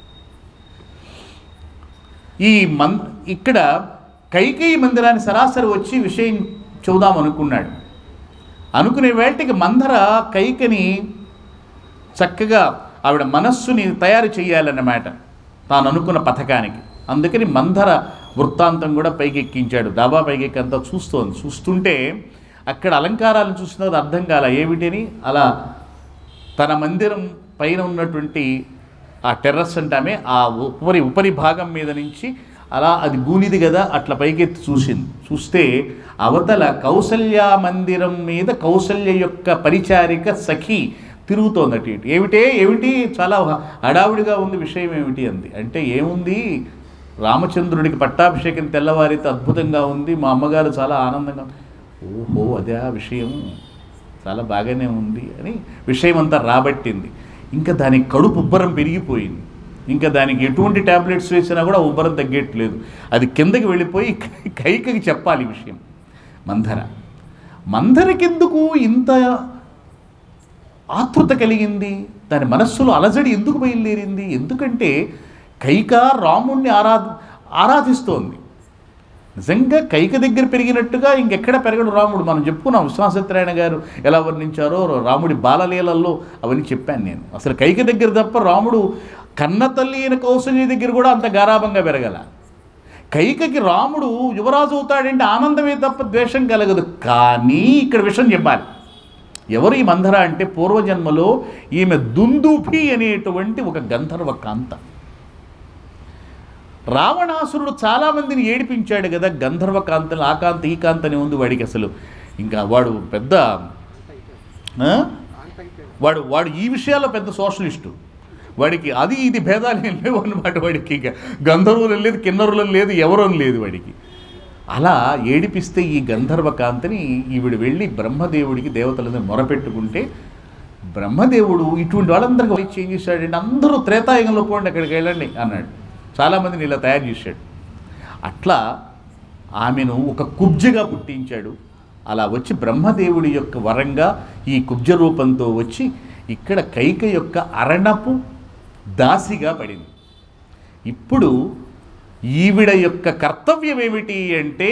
ఈ మన్ ఇక్కడ కైకేయి మందిరాన్ని సరాసరి వచ్చి విషయం చెబుదాం అనుకున్నాడు అనుకునే వేళటికి మందర కైకని చక్కగా ఆవిడ మనస్సుని తయారు చేయాలన్నమాట తాను అనుకున్న పథకానికి అందుకని మందర వృత్తాంతం కూడా పైకెక్కించాడు డాబా పైకెక్కి అంతా చూస్తోంది చూస్తుంటే అక్కడ అలంకారాలను చూసినది అర్థం కాల ఏమిటని అలా తన మందిరం పైన ఉన్నటువంటి ఆ టెర్రస్ అంటామే ఆ ఉపరి ఉపరి భాగం మీద నుంచి అలా అది గూనిది కదా అట్లా పైకెత్తి చూసింది చూస్తే అవతల కౌసల్య మందిరం మీద కౌసల్య యొక్క పరిచారిక సఖి తిరుగుతోంది అటు ఇటు ఏమిటే ఏమిటి చాలా హడావుడిగా ఉంది విషయం ఏమిటి అంది అంటే ఏముంది రామచంద్రుడికి పట్టాభిషేకం తెల్లవారితే అద్భుతంగా ఉంది మా అమ్మగారు చాలా ఆనందంగా ఓహో అదే ఆ విషయం చాలా బాగానే ఉంది అని విషయం అంతా రాబట్టింది ఇంకా దానికి కడుపు ఉబ్బరం పెరిగిపోయింది ఇంకా దానికి ఎటువంటి ట్యాబ్లెట్స్ వేసినా కూడా ఉబ్బరం తగ్గట్లేదు అది కిందకి వెళ్ళిపోయి కై- కైకకి చెప్పాలి ఈ విషయం మంధర మంధరకెందుకు ఇంత ఆతృత కలిగింది దాని మనస్సులో అలజడి ఎందుకు బయలుదేరింది ఎందుకంటే కైక రాముణ్ణి ఆరాధ ఆరాధిస్తోంది నిజంగా కైక దగ్గర పెరిగినట్టుగా ఇంకెక్కడ పెరగడు రాముడు మనం చెప్పుకున్నాం విశ్వాసత్రాయణ గారు ఎలా వర్ణించారో రాముడి బాలలీలల్లో అవన్నీ చెప్పాను నేను అసలు కైక దగ్గర తప్ప రాముడు కన్న తల్లి అయిన కౌసల్య దగ్గర కూడా అంత గారాభంగా పెరగల కైకకి రాముడు యువరాజు అవుతాడంటే ఆనందమే తప్ప ద్వేషం కలగదు కానీ ఇక్కడ విషయం చెప్పాలి ఎవరు ఈ మంధర అంటే పూర్వజన్మలో ఈమె దుందుభి అనేటువంటి ఒక గంధర్వ కాంత రావణాసురుడు చాలామందిని ఏడిపించాడు కదా గంధర్వ కాంతలు ఆ కాంత ఈ కాంత అని ఉంది వాడికి అసలు ఇంకా వాడు పెద్ద ఆ? వాడు వాడు ఈ విషయాల్లో పెద్ద సోషలిస్టు వాడికి అది ఇది భేదాలు ఏం లేవు అన్నమాట వాడికి ఇక గంధర్వులు లేదు కిన్నరులు లేదు ఎవరో లేదు వాడికి అలా ఏడిపిస్తే ఈ గంధర్వ కాంతిని ఈవిడ వెళ్ళి బ్రహ్మదేవుడికి దేవతలని మొరపెట్టుకుంటే బ్రహ్మదేవుడు ఇటువంటి వాళ్ళందరికీ వచ్చి ఏం చేశాడంటే అందరూ త్రేతాయుగంలో పోండి అక్కడికి వెళ్ళండి అన్నాడు చాలామందిని ఇలా తయారు చేశాడు అట్లా ఆమెను ఒక కుబ్జగా పుట్టించాడు అలా వచ్చి బ్రహ్మదేవుడి యొక్క వరంగా ఈ కుబ్జ రూపంతో వచ్చి ఇక్కడ కైక యొక్క అరణపు దాసిగా పడింది ఇప్పుడు ఈవిడ యొక్క కర్తవ్యం ఏమిటి అంటే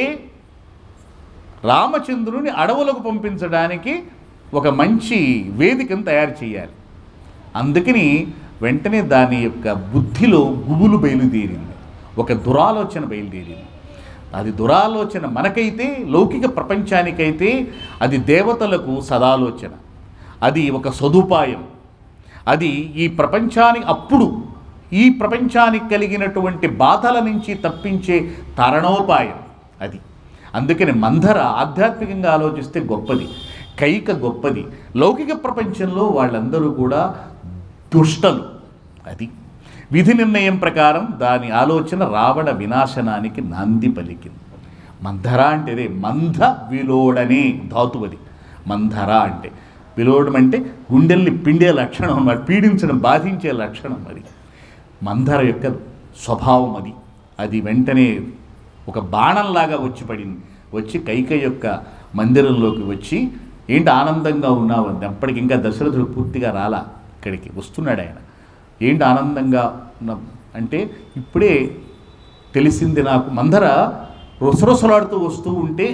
రామచంద్రుని అడవులకు పంపించడానికి ఒక మంచి వేదికను తయారు చేయాలి అందుకని వెంటనే దాని యొక్క బుద్ధిలో గుబులు బయలుదేరింది ఒక దురాలోచన బయలుదేరింది అది దురాలోచన మనకైతే లౌకిక ప్రపంచానికైతే అది దేవతలకు సదాలోచన అది ఒక సదుపాయం అది ఈ ప్రపంచానికి అప్పుడు ఈ ప్రపంచానికి కలిగినటువంటి బాధల నుంచి తప్పించే తరణోపాయం అది అందుకని మంధర ఆధ్యాత్మికంగా ఆలోచిస్తే గొప్పది కైక గొప్పది లౌకిక ప్రపంచంలో వాళ్ళందరూ కూడా దుష్టలు అది విధి నిర్ణయం ప్రకారం దాని ఆలోచన రావణ వినాశనానికి నాంది పలికింది మంధర అంటే అదే మంధ విలోడనే ధాతువది మంధర అంటే విలోడం అంటే గుండెల్ని పిండే లక్షణం అన్నమాట పీడించడం బాధించే లక్షణం అది మంధర యొక్క స్వభావం అది అది వెంటనే ఒక బాణంలాగా వచ్చి పడింది వచ్చి కైక యొక్క మందిరంలోకి వచ్చి ఏంటి ఆనందంగా ఉన్నావు అంది అప్పటికి ఇంకా దశరథుడు పూర్తిగా రాలా ఇక్కడికి వస్తున్నాడు ఆయన ఏంటి ఆనందంగా ఉన్నాం అంటే ఇప్పుడే తెలిసింది నాకు మందర రొసరొసలాడుతూ వస్తూ ఉంటే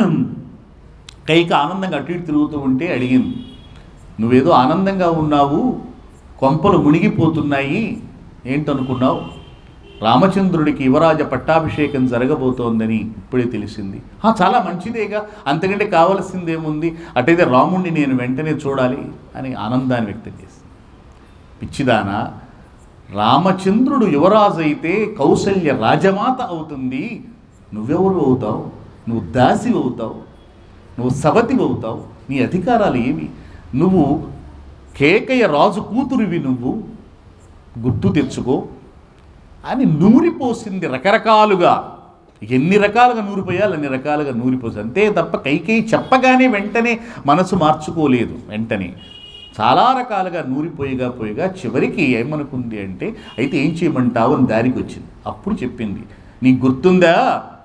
కైక ఆనందంగా అటు ఇటు తిరుగుతూ ఉంటే అడిగింది నువ్వేదో ఆనందంగా ఉన్నావు కొంపలు మునిగిపోతున్నాయి ఏంటనుకున్నావు రామచంద్రుడికి యువరాజ పట్టాభిషేకం జరగబోతోందని ఇప్పుడే తెలిసింది "ఆ, చాలా మంచిదేగా అంతకంటే కావలసిందేముంది అటైతే రాముణ్ణి నేను వెంటనే చూడాలి అని ఆనందాన్ని వ్యక్తం చేసింది పిచ్చిదానా రామచంద్రుడు యువరాజు అయితే కౌసల్య రాజమాత అవుతుంది నువ్వెవరు అవుతావు నువ్వు దాసి అవుతావు నువ్వు సవతి అవుతావు నీ అధికారాలు ఏవి నువ్వు కేకయ్య రాజు కూతురివి నువ్వు గుర్తు తెచ్చుకో అని నూరిపోసింది రకరకాలుగా ఎన్ని రకాలుగా నూరిపోయాలి అన్ని రకాలుగా నూరిపోసింది అంతే తప్ప కైకేయి చెప్పగానే వెంటనే మనసు మార్చుకోలేదు వెంటనే చాలా రకాలుగా నూరిపోయిగా పోయిగా చివరికి ఏమనుకుంది అంటే అయితే ఏం చేయమంటావు అని దారికి వచ్చింది అప్పుడు చెప్పింది నీకు గుర్తుందా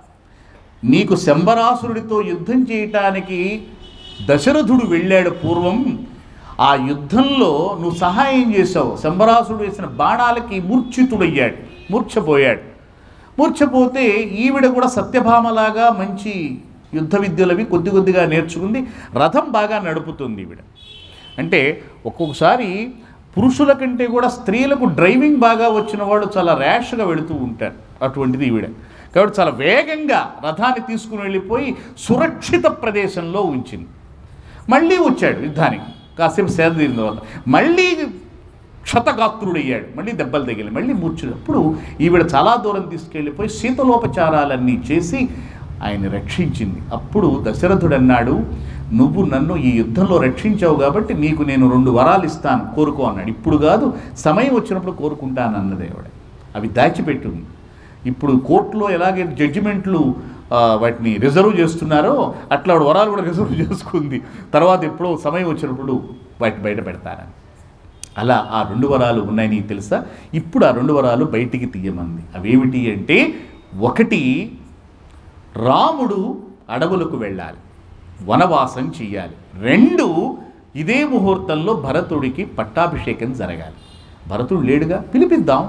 నీకు శంబరాసురుడితో యుద్ధం చేయటానికి దశరథుడు వెళ్ళాడు పూర్వం ఆ యుద్ధంలో నువ్వు సహాయం చేసావు శంబరాసురుడు వేసిన బాణాలకి మూర్ఛితుడయ్యాడు మూర్ఛపోయాడు మూర్ఛపోతే ఈవిడ కూడా సత్యభామలాగా మంచి యుద్ధ విద్యలవి కొద్ది కొద్దిగా నేర్చుకుంది రథం బాగా నడుపుతుంది ఈవిడ అంటే ఒక్కొక్కసారి పురుషుల కంటే కూడా స్త్రీలకు డ్రైవింగ్ బాగా వచ్చిన వాళ్ళు చాలా ర్యాష్గా వెళుతూ ఉంటారు అటువంటిది ఈవిడ కాబట్టి చాలా వేగంగా రథాన్ని తీసుకుని వెళ్ళిపోయి సురక్షిత ప్రదేశంలో ఉంచింది మళ్ళీ వచ్చాడు యుద్ధానికి కాసేపు సేద తీరిన తర్వాత మళ్ళీ క్షతగాత్రుడయ్యాడు మళ్ళీ దెబ్బలు తగిలి మళ్ళీ మూర్చుడు అప్పుడు ఈవిడ చాలా దూరం తీసుకెళ్ళిపోయి శీతలోపచారాలన్నీ చేసి ఆయన రక్షించింది అప్పుడు దశరథుడు అన్నాడు నువ్వు నన్ను ఈ యుద్ధంలో రక్షించావు కాబట్టి నీకు నేను రెండు వరాలు ఇస్తాను కోరుకో అన్నాడు ఇప్పుడు కాదు సమయం వచ్చినప్పుడు కోరుకుంటాను అన్నది ఆవిడ అవి దాచిపెట్టుంది ఇప్పుడు కోర్టులో ఎలాగే జడ్జిమెంట్లు ఆ, వాటిని రిజర్వ్ చేస్తున్నారో అట్లా ఆవిడ వరాలు కూడా రిజర్వ్ చేసుకుంది తర్వాత ఎప్పుడో సమయం వచ్చినప్పుడు వాటిని బయట పెడతానని అలా ఆ రెండు వరాలు ఉన్నాయి నీకు తెలుసా ఇప్పుడు ఆ రెండు వరాలు బయటికి తీయమంది అవేమిటి అంటే ఒకటి రాముడు అడవులకు వెళ్ళాలి వనవాసం చెయ్యాలి రెండు ఇదే ముహూర్తంలో భరతుడికి పట్టాభిషేకం జరగాలి భరతుడు లేడుగా పిలిపిద్దాం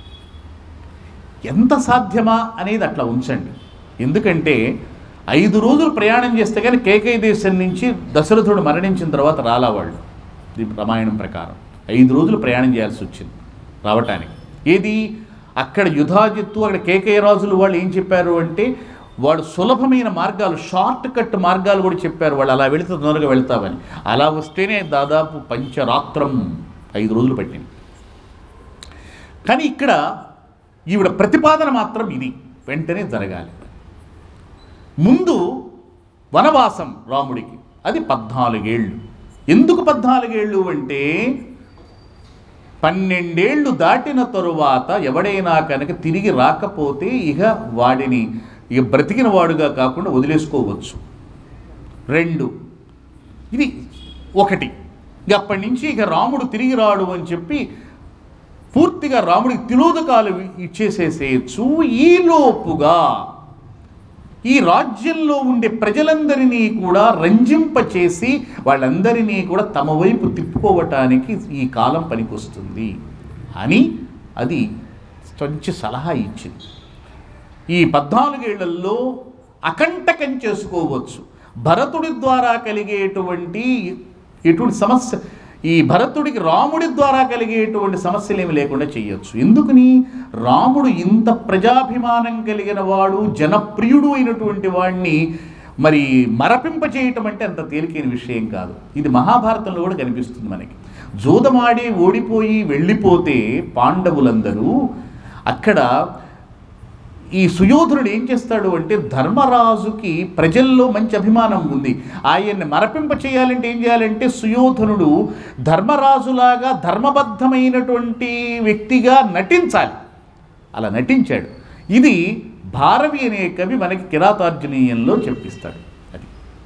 ఎంత సాధ్యమా అనేది అట్లా ఉంచండి ఎందుకంటే ఐదు రోజులు ప్రయాణం చేస్తే కానీ కేకై దేశం నుంచి దశరథుడు మరణించిన తర్వాత రాలా వాళ్ళు ఇది రామాయణం ప్రకారం ఐదు రోజులు ప్రయాణం చేయాల్సి వచ్చింది రావటానికి ఏది అక్కడ యుధాజిత్తు అక్కడ కేకయ్య రాజులు వాళ్ళు ఏం చెప్పారు అంటే వాడు సులభమైన మార్గాలు షార్ట్ కట్ మార్గాలు కూడా చెప్పారు వాళ్ళు అలా వెళితే తొందరగా వెళ్తామని అలా వస్తేనే దాదాపు పంచరాత్రం ఐదు రోజులు పట్టింది కానీ ఇక్కడ ఈవిడ ప్రతిపాదన మాత్రం ఇది వెంటనే జరగాలి ముందు వనవాసం రాముడికి అది పద్నాలుగేళ్ళు ఎందుకు పద్నాలుగేళ్ళు అంటే పన్నెండేళ్ళు దాటిన తరువాత ఎవడైనా కనుక తిరిగి రాకపోతే ఇక వాడిని ఇక బ్రతికిన వాడుగా కాకుండా వదిలేసుకోవచ్చు రెండు ఇది ఒకటి ఇక అప్పటి నుంచి ఇక రాముడు తిరిగి రాడు అని చెప్పి పూర్తిగా రాముడికి తిలోదకాలు ఇచ్చేసేసేయచ్చు ఈలోపుగా ఈ రాజ్యంలో ఉండే ప్రజలందరినీ కూడా రంజింపచేసి వాళ్ళందరినీ కూడా తమ వైపు తిప్పుకోవటానికి ఈ కాలం పనికొస్తుంది అని అది మంచి సలహా ఇచ్చింది ఈ పద్నాలుగేళ్లలో అకంటకం చేసుకోవచ్చు భరతుడి ద్వారా కలిగేటువంటి ఎటువంటి సమస్య ఈ భరతుడికి రాముడి ద్వారా కలిగేటువంటి సమస్యలు ఏమి లేకుండా చేయొచ్చు ఎందుకని రాముడు ఇంత ప్రజాభిమానం కలిగిన వాడు జనప్రియుడు అయినటువంటి వాడిని మరి మరపింప చేయటం అంటే అంత తేలికైన విషయం కాదు ఇది మహాభారతంలో కూడా కనిపిస్తుంది మనకి జోదమాడి ఓడిపోయి వెళ్ళిపోతే పాండవులందరూ అక్కడ ఈ సుయోధనుడు ఏం చేస్తాడు అంటే ధర్మరాజుకి ప్రజల్లో మంచి అభిమానం ఉంది ఆయన్ని మరపింప చేయాలంటే ఏం చేయాలంటే సుయోధనుడు ధర్మరాజులాగా ధర్మబద్ధమైనటువంటి వ్యక్తిగా నటించాలి అలా నటించాడు ఇది భారవి అనే కవి మనకి కిరాతార్జునీయంలో చెప్పిస్తాడు అది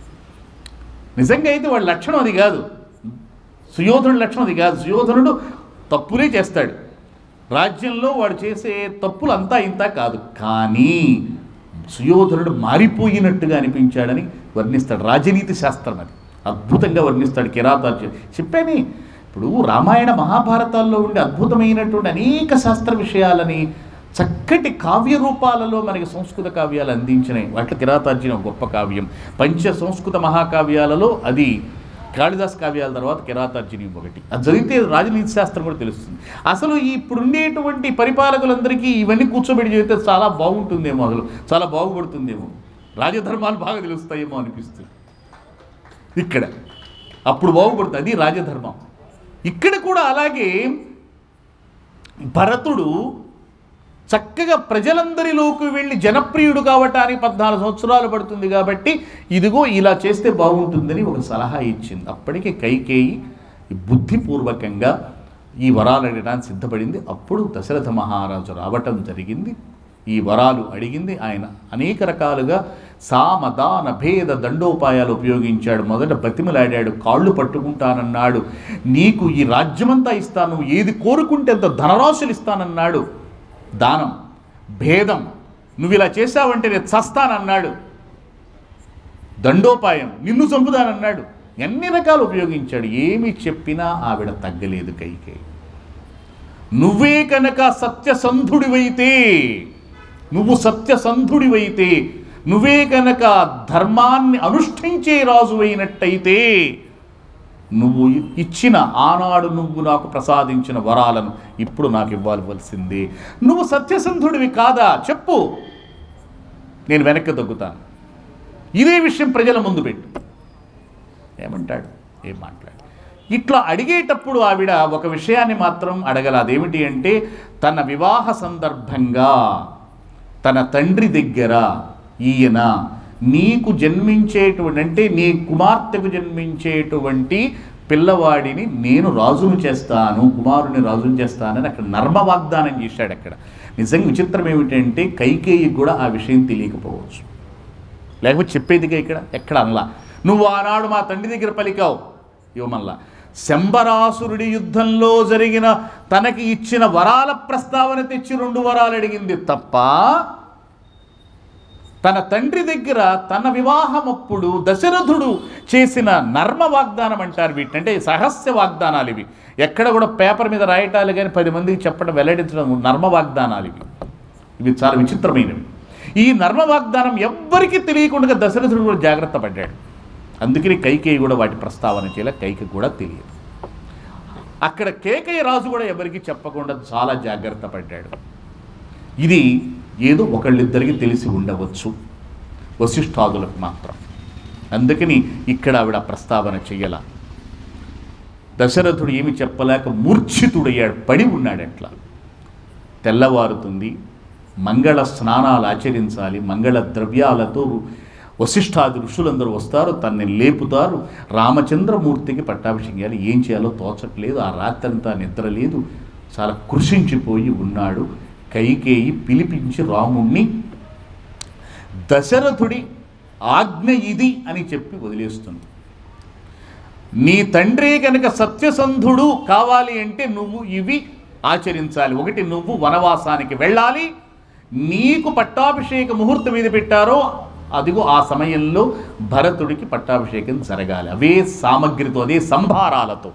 నిజంగా అయితే వాడి లక్షణం అది కాదు సుయోధనుడి లక్షణం అది కాదు సుయోధనుడు తప్పులే చేస్తాడు రాజ్యంలో వాడు చేసే తప్పులు అంతా ఇంత కాదు కానీ సుయోధనుడు మారిపోయినట్టుగా అనిపించాడని వర్ణిస్తాడు రాజనీతి శాస్త్రం అది అద్భుతంగా వర్ణిస్తాడు కిరాతార్జున చెప్పాని ఇప్పుడు రామాయణ మహాభారతాల్లో ఉండే అద్భుతమైనటువంటి అనేక శాస్త్ర విషయాలని చక్కటి కావ్య రూపాలలో మనకి సంస్కృత కావ్యాలు అందించినాయి వాటిలో కిరాతార్జున ఒక గొప్ప కావ్యం పంచ సంస్కృత మహాకావ్యాలలో అది కాళిదాస్ కావ్యాల తర్వాత కిరాతార్జుని ఒకటి అది చదివితే రాజనీతి శాస్త్రం కూడా తెలుస్తుంది అసలు ఈ ఇప్పుడు ఉండేటువంటి పరిపాలకులందరికీ ఇవన్నీ కూర్చోబెట్టి చదివితే చాలా బాగుంటుందేమో అసలు చాలా బాగుపడుతుందేమో రాజధర్మాలు బాగా తెలుస్తాయేమో అనిపిస్తుంది ఇక్కడ అప్పుడు బాగుపడుతుంది అది రాజధర్మం ఇక్కడ కూడా అలాగే భరతుడు చక్కగా ప్రజలందరిలోకి వెళ్ళి జనప్రియుడు కావటానికి పద్నాలుగు సంవత్సరాలు పడుతుంది కాబట్టి ఇదిగో ఇలా చేస్తే బాగుంటుందని ఒక సలహా ఇచ్చింది అప్పటికే కైకేయి బుద్ధిపూర్వకంగా ఈ వరాలు అడగడానికి సిద్ధపడింది అప్పుడు దశరథ మహారాజు రావటం జరిగింది ఈ వరాలు అడిగింది ఆయన అనేక రకాలుగా సామదాన భేద దండోపాయాలు ఉపయోగించాడు మొదట బతిమలాడాడు కాళ్ళు పట్టుకుంటానన్నాడు నీకు ఈ రాజ్యమంతా ఇస్తాను నువ్వు ఏది కోరుకుంటే అంత ధనరాశులు ఇస్తానన్నాడు దానం భేదం నువ్వు ఇలా చేశావంటే నేను చస్తానన్నాడు దండోపాయం నిన్ను చంపుదానన్నాడు ఎన్ని రకాలు ఉపయోగించాడు ఏమి చెప్పినా ఆవిడ తగ్గలేదు కైకే నువ్వే కనుక సత్యసంధుడివైతే నువ్వు సత్యసంధుడివైతే నువ్వే కనుక ధర్మాన్ని అనుష్ఠించే రాజు అయినట్టయితే నువ్వు ఇచ్చిన ఆనాడు నువ్వు నాకు ప్రసాదించిన వరాలను ఇప్పుడు నాకు ఇవ్వాల్సిందే నువ్వు సత్యసంధుడివి కాదా చెప్పు నేను వెనక్కి తగ్గుతాను ఇదే విషయం ప్రజల ముందు పెట్టు ఏమంటాడు ఏం మాట్లాడు ఇట్లా అడిగేటప్పుడు ఆవిడ ఒక విషయాన్ని మాత్రం అడగల అదేమిటి అంటే తన వివాహ సందర్భంగా తన తండ్రి దగ్గర ఈయన నీకు జన్మించేటువంటి అంటే నీ కుమార్తెకు జన్మించేటువంటి పిల్లవాడిని నేను రాజును చేస్తాను కుమారుని రాజును చేస్తానని అక్కడ నర్మ వాగ్దానం చేశాడు అక్కడ నిజంగా విచిత్రం ఏమిటంటే కైకేయికి కూడా ఆ విషయం తెలియకపోవచ్చు లేకపోతే చెప్పేదిగా ఇక్కడ ఎక్కడ అనలా నువ్వు ఆనాడు మా తండ్రి దగ్గర పలికావు ఇవ్వమల్లా శంబరాసురుడి యుద్ధంలో జరిగిన తనకి ఇచ్చిన వరాల ప్రస్తావన తెచ్చి రెండు వరాలు అడిగింది తప్ప తన తండ్రి దగ్గర తన వివాహమప్పుడు దశరథుడు చేసిన నర్మ వాగ్దానం అంటారు వీటిని అంటే సహస్య వాగ్దానాలు ఇవి ఎక్కడ కూడా పేపర్ మీద రాయటాలు కానీ పది మందికి చెప్పడం వెల్లడించడం నర్మ వాగ్దానాలు ఇవి ఇవి చాలా విచిత్రమైనవి ఈ నర్మ వాగ్దానం ఎవ్వరికీ తెలియకుండా దశరథుడు కూడా జాగ్రత్త పడ్డాడు అందుకని కైకేయి కూడా వాటి ప్రస్తావన చేయలే కైకి కూడా తెలియదు అక్కడ కేకయ్య రాజు కూడా ఎవరికి చెప్పకుండా చాలా జాగ్రత్త పడ్డాడు ఇది ఏదో ఒకళ్ళిద్దరికి తెలిసి ఉండవచ్చు వశిష్ఠాదులకు మాత్రం అందుకని ఇక్కడ ఆవిడ ప్రస్తావన చెయ్యాల దశరథుడు ఏమి చెప్పలేక మూర్ఛితుడయ్యాడు పడి ఉన్నాడు అట్లా తెల్లవారుతుంది మంగళ స్నానాలు ఆచరించాలి మంగళ ద్రవ్యాలతో వశిష్ఠాది ఋషులందరూ వస్తారు తన్ని లేపుతారు రామచంద్రమూర్తికి పట్టాభిషేకం చేయాలి ఏం చేయాలో తోచట్లేదు ఆ రాత్రంతా నిద్ర లేదు చాలా కృషించిపోయి ఉన్నాడు కైకేయి పిలిపించి రాముణ్ణి దశరథుడి ఆజ్ఞ ఇది అని చెప్పి వదిలేస్తుంది నీ తండ్రి కనుక సత్యసంధుడు కావాలి అంటే నువ్వు ఇవి ఆచరించాలి ఒకటి నువ్వు వనవాసానికి వెళ్ళాలి నీకు పట్టాభిషేక ముహూర్తం మీద పెట్టారో అదిగో ఆ సమయంలో భరతుడికి పట్టాభిషేకం జరగాలి అవే సామగ్రితో అదే సంభారాలతో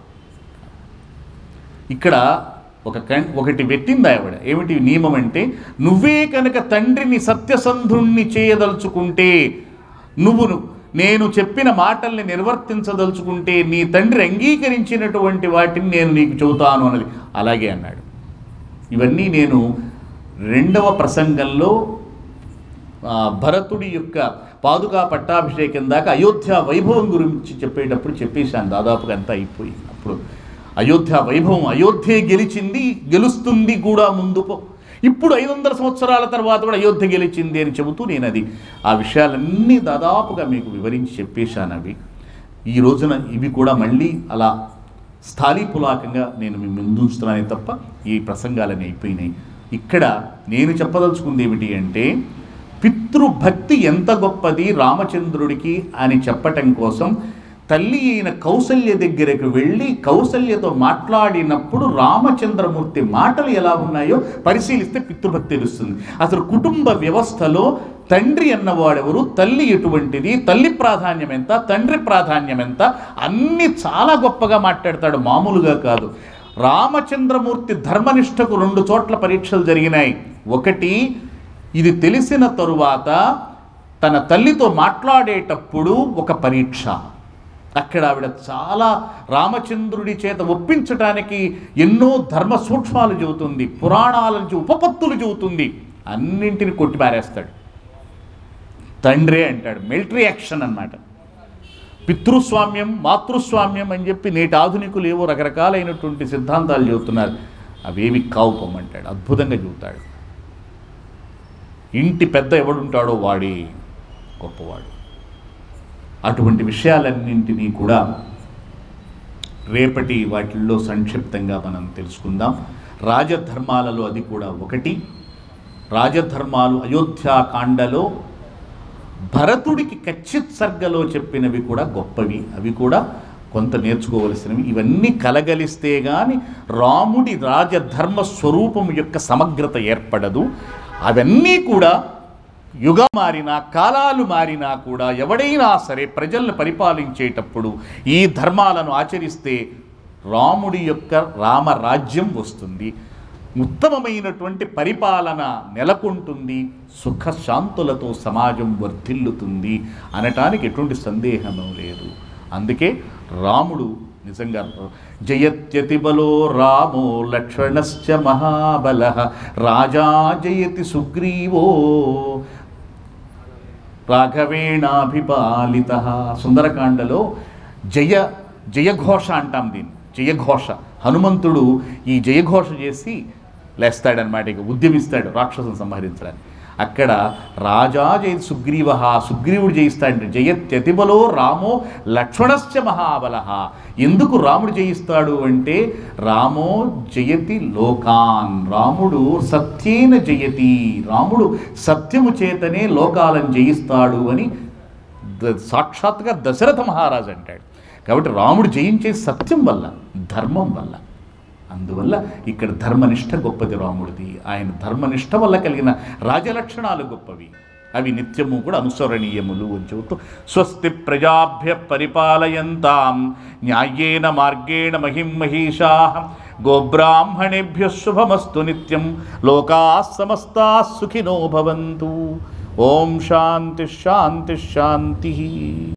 ఇక్కడ ఒక కం ఒకటి పెట్టింది ఆవిడ ఏమిటి నియమం అంటే నువ్వే కనుక తండ్రిని సత్యసంధుణ్ణి చేయదలుచుకుంటే నువ్వును నేను చెప్పిన మాటల్ని నిర్వర్తించదలుచుకుంటే నీ తండ్రి అంగీకరించినటువంటి వాటిని నేను నీకు చెబుతాను అన్నది అలాగే అన్నాడు ఇవన్నీ నేను రెండవ ప్రసంగంలో ఆ, భరతుడి యొక్క పాదుకా పట్టాభిషేకం దాకా అయోధ్య వైభవం గురించి చెప్పేటప్పుడు చెప్పేశాను దాదాపుగా అంతా అయిపోయింది అప్పుడు అయోధ్య వైభవం అయోధ్య గెలిచింది గెలుస్తుంది కూడా ముందు పో ఇప్పుడు ఐదు వందల సంవత్సరాల తర్వాత కూడా అయోధ్య గెలిచింది అని చెబుతూ నేను అది ఆ విషయాలన్నీ దాదాపుగా మీకు వివరించి చెప్పేశాను అవి ఈ రోజున ఇవి కూడా మళ్ళీ అలా స్థాళీపులాకంగా నేను మీ ముందుంచుతున్నానే తప్ప ఈ ప్రసంగాలన్నీ అయిపోయినాయి ఇక్కడ నేను చెప్పదలుచుకుంది ఏమిటి అంటే పితృభక్తి ఎంత గొప్పది రామచంద్రుడికి అని చెప్పటం కోసం తల్లి అయిన కౌసల్య దగ్గరకు వెళ్ళి కౌసల్యతో మాట్లాడినప్పుడు రామచంద్రమూర్తి మాటలు ఎలా ఉన్నాయో పరిశీలిస్తే పితృభక్తి తెలుస్తుంది అసలు కుటుంబ వ్యవస్థలో తండ్రి అన్నవాడెవరు తల్లి ఎటువంటిది తల్లి ప్రాధాన్యం ఎంత తండ్రి ప్రాధాన్యం ఎంత అన్నీ చాలా గొప్పగా మాట్లాడతాడు మామూలుగా కాదు రామచంద్రమూర్తి ధర్మనిష్టకు రెండు చోట్ల పరీక్షలు జరిగినాయి ఒకటి ఇది తెలిసిన తరువాత తన తల్లితో మాట్లాడేటప్పుడు ఒక పరీక్ష అక్కడ ఆవిడ చాలా రామచంద్రుడి చేత ఒప్పించటానికి ఎన్నో ధర్మ సూక్ష్మాలు చెబుతుంది పురాణాల నుంచి ఉపపత్తులు చెబుతుంది అన్నింటిని కొట్టిపారేస్తాడు తండ్రే అంటాడు మిలిటరీ యాక్షన్ అన్నమాట పితృస్వామ్యం మాతృస్వామ్యం అని చెప్పి నేటి ఆధునికులు ఏవో రకరకాలైనటువంటి సిద్ధాంతాలు చెబుతున్నారు అవేవి కావు పొమ్మంటాడు అద్భుతంగా చెబుతాడు ఇంటి పెద్ద ఎవడుంటాడో వాడే గొప్పవాడు అటువంటి విషయాలన్నింటినీ కూడా రేపటి వాటిల్లో సంక్షిప్తంగా మనం తెలుసుకుందాం రాజధర్మాలలో అది కూడా ఒకటి రాజధర్మాలు అయోధ్యాకాండలో భరతుడికి కచ్చిత్ సర్గలో చెప్పినవి కూడా గొప్పవి అవి కూడా కొంత నేర్చుకోవలసినవి ఇవన్నీ కలగలిస్తే గాని రాముడి రాజధర్మ స్వరూపం యొక్క సమగ్రత ఏర్పడదు అవన్నీ కూడా యుగ మారినా కాలాలు మారినా కూడా ఎవడైనా సరే ప్రజలను పరిపాలించేటప్పుడు ఈ ధర్మాలను ఆచరిస్తే రాముడి యొక్క రామరాజ్యం వస్తుంది ఉత్తమమైనటువంటి పరిపాలన నెలకొంటుంది సుఖశాంతులతో సమాజం వర్ధిల్లుతుంది అనటానికి ఎటువంటి సందేహము లేదు అందుకే రాముడు నిజంగా జయత్యతి బలో రామో లక్ష్మణశ్చ మహాబల రాజా జయతి సుగ్రీవో రాఘవేణాభిపాలిత సుందరకాండలో జయ జయఘోష అంటాం దీన్ని జయఘోష హనుమంతుడు ఈ జయఘోష చేసి లేస్తాడనమాట ఇక ఉద్యమిస్తాడు రాక్షసుని సంహరించడానికి అక్కడ రాజా జయ సుగ్రీవ సుగ్రీవుడు జయిస్తాడు జయత్యతిబలో రామో లక్ష్మణశ్చ మహాబల ఎందుకు రాముడు జయిస్తాడు అంటే రామో జయతి లోకాన్ రాముడు సత్యేన జయతి రాముడు సత్యము చేతనే లోకాలను జయిస్తాడు అని ద- సాక్షాత్గా దశరథ మహారాజు అంటాడు కాబట్టి రాముడు జయించే సత్యం వల్ల ధర్మం వల్ల అందువల్ల ఇక్కడ ధర్మనిష్ట గొప్పది రాముడిది ఆయన ధర్మనిష్ట వల్ల కలిగిన రాజలక్షణాలు గొప్పవి అవి నిత్యము కూడా అనుసరణీయములు అని చెబుతూ స్వస్తి ప్రజాభ్య పరిపాలయంతాం న్యాయేన మార్గేణ మహిం మహిషా గోబ్రాహ్మణేభ్య శుభమస్తు నిత్యం లోకా సమస్తా సుఖినో భవంతు ఓం శాంతి శాంతి శాంతి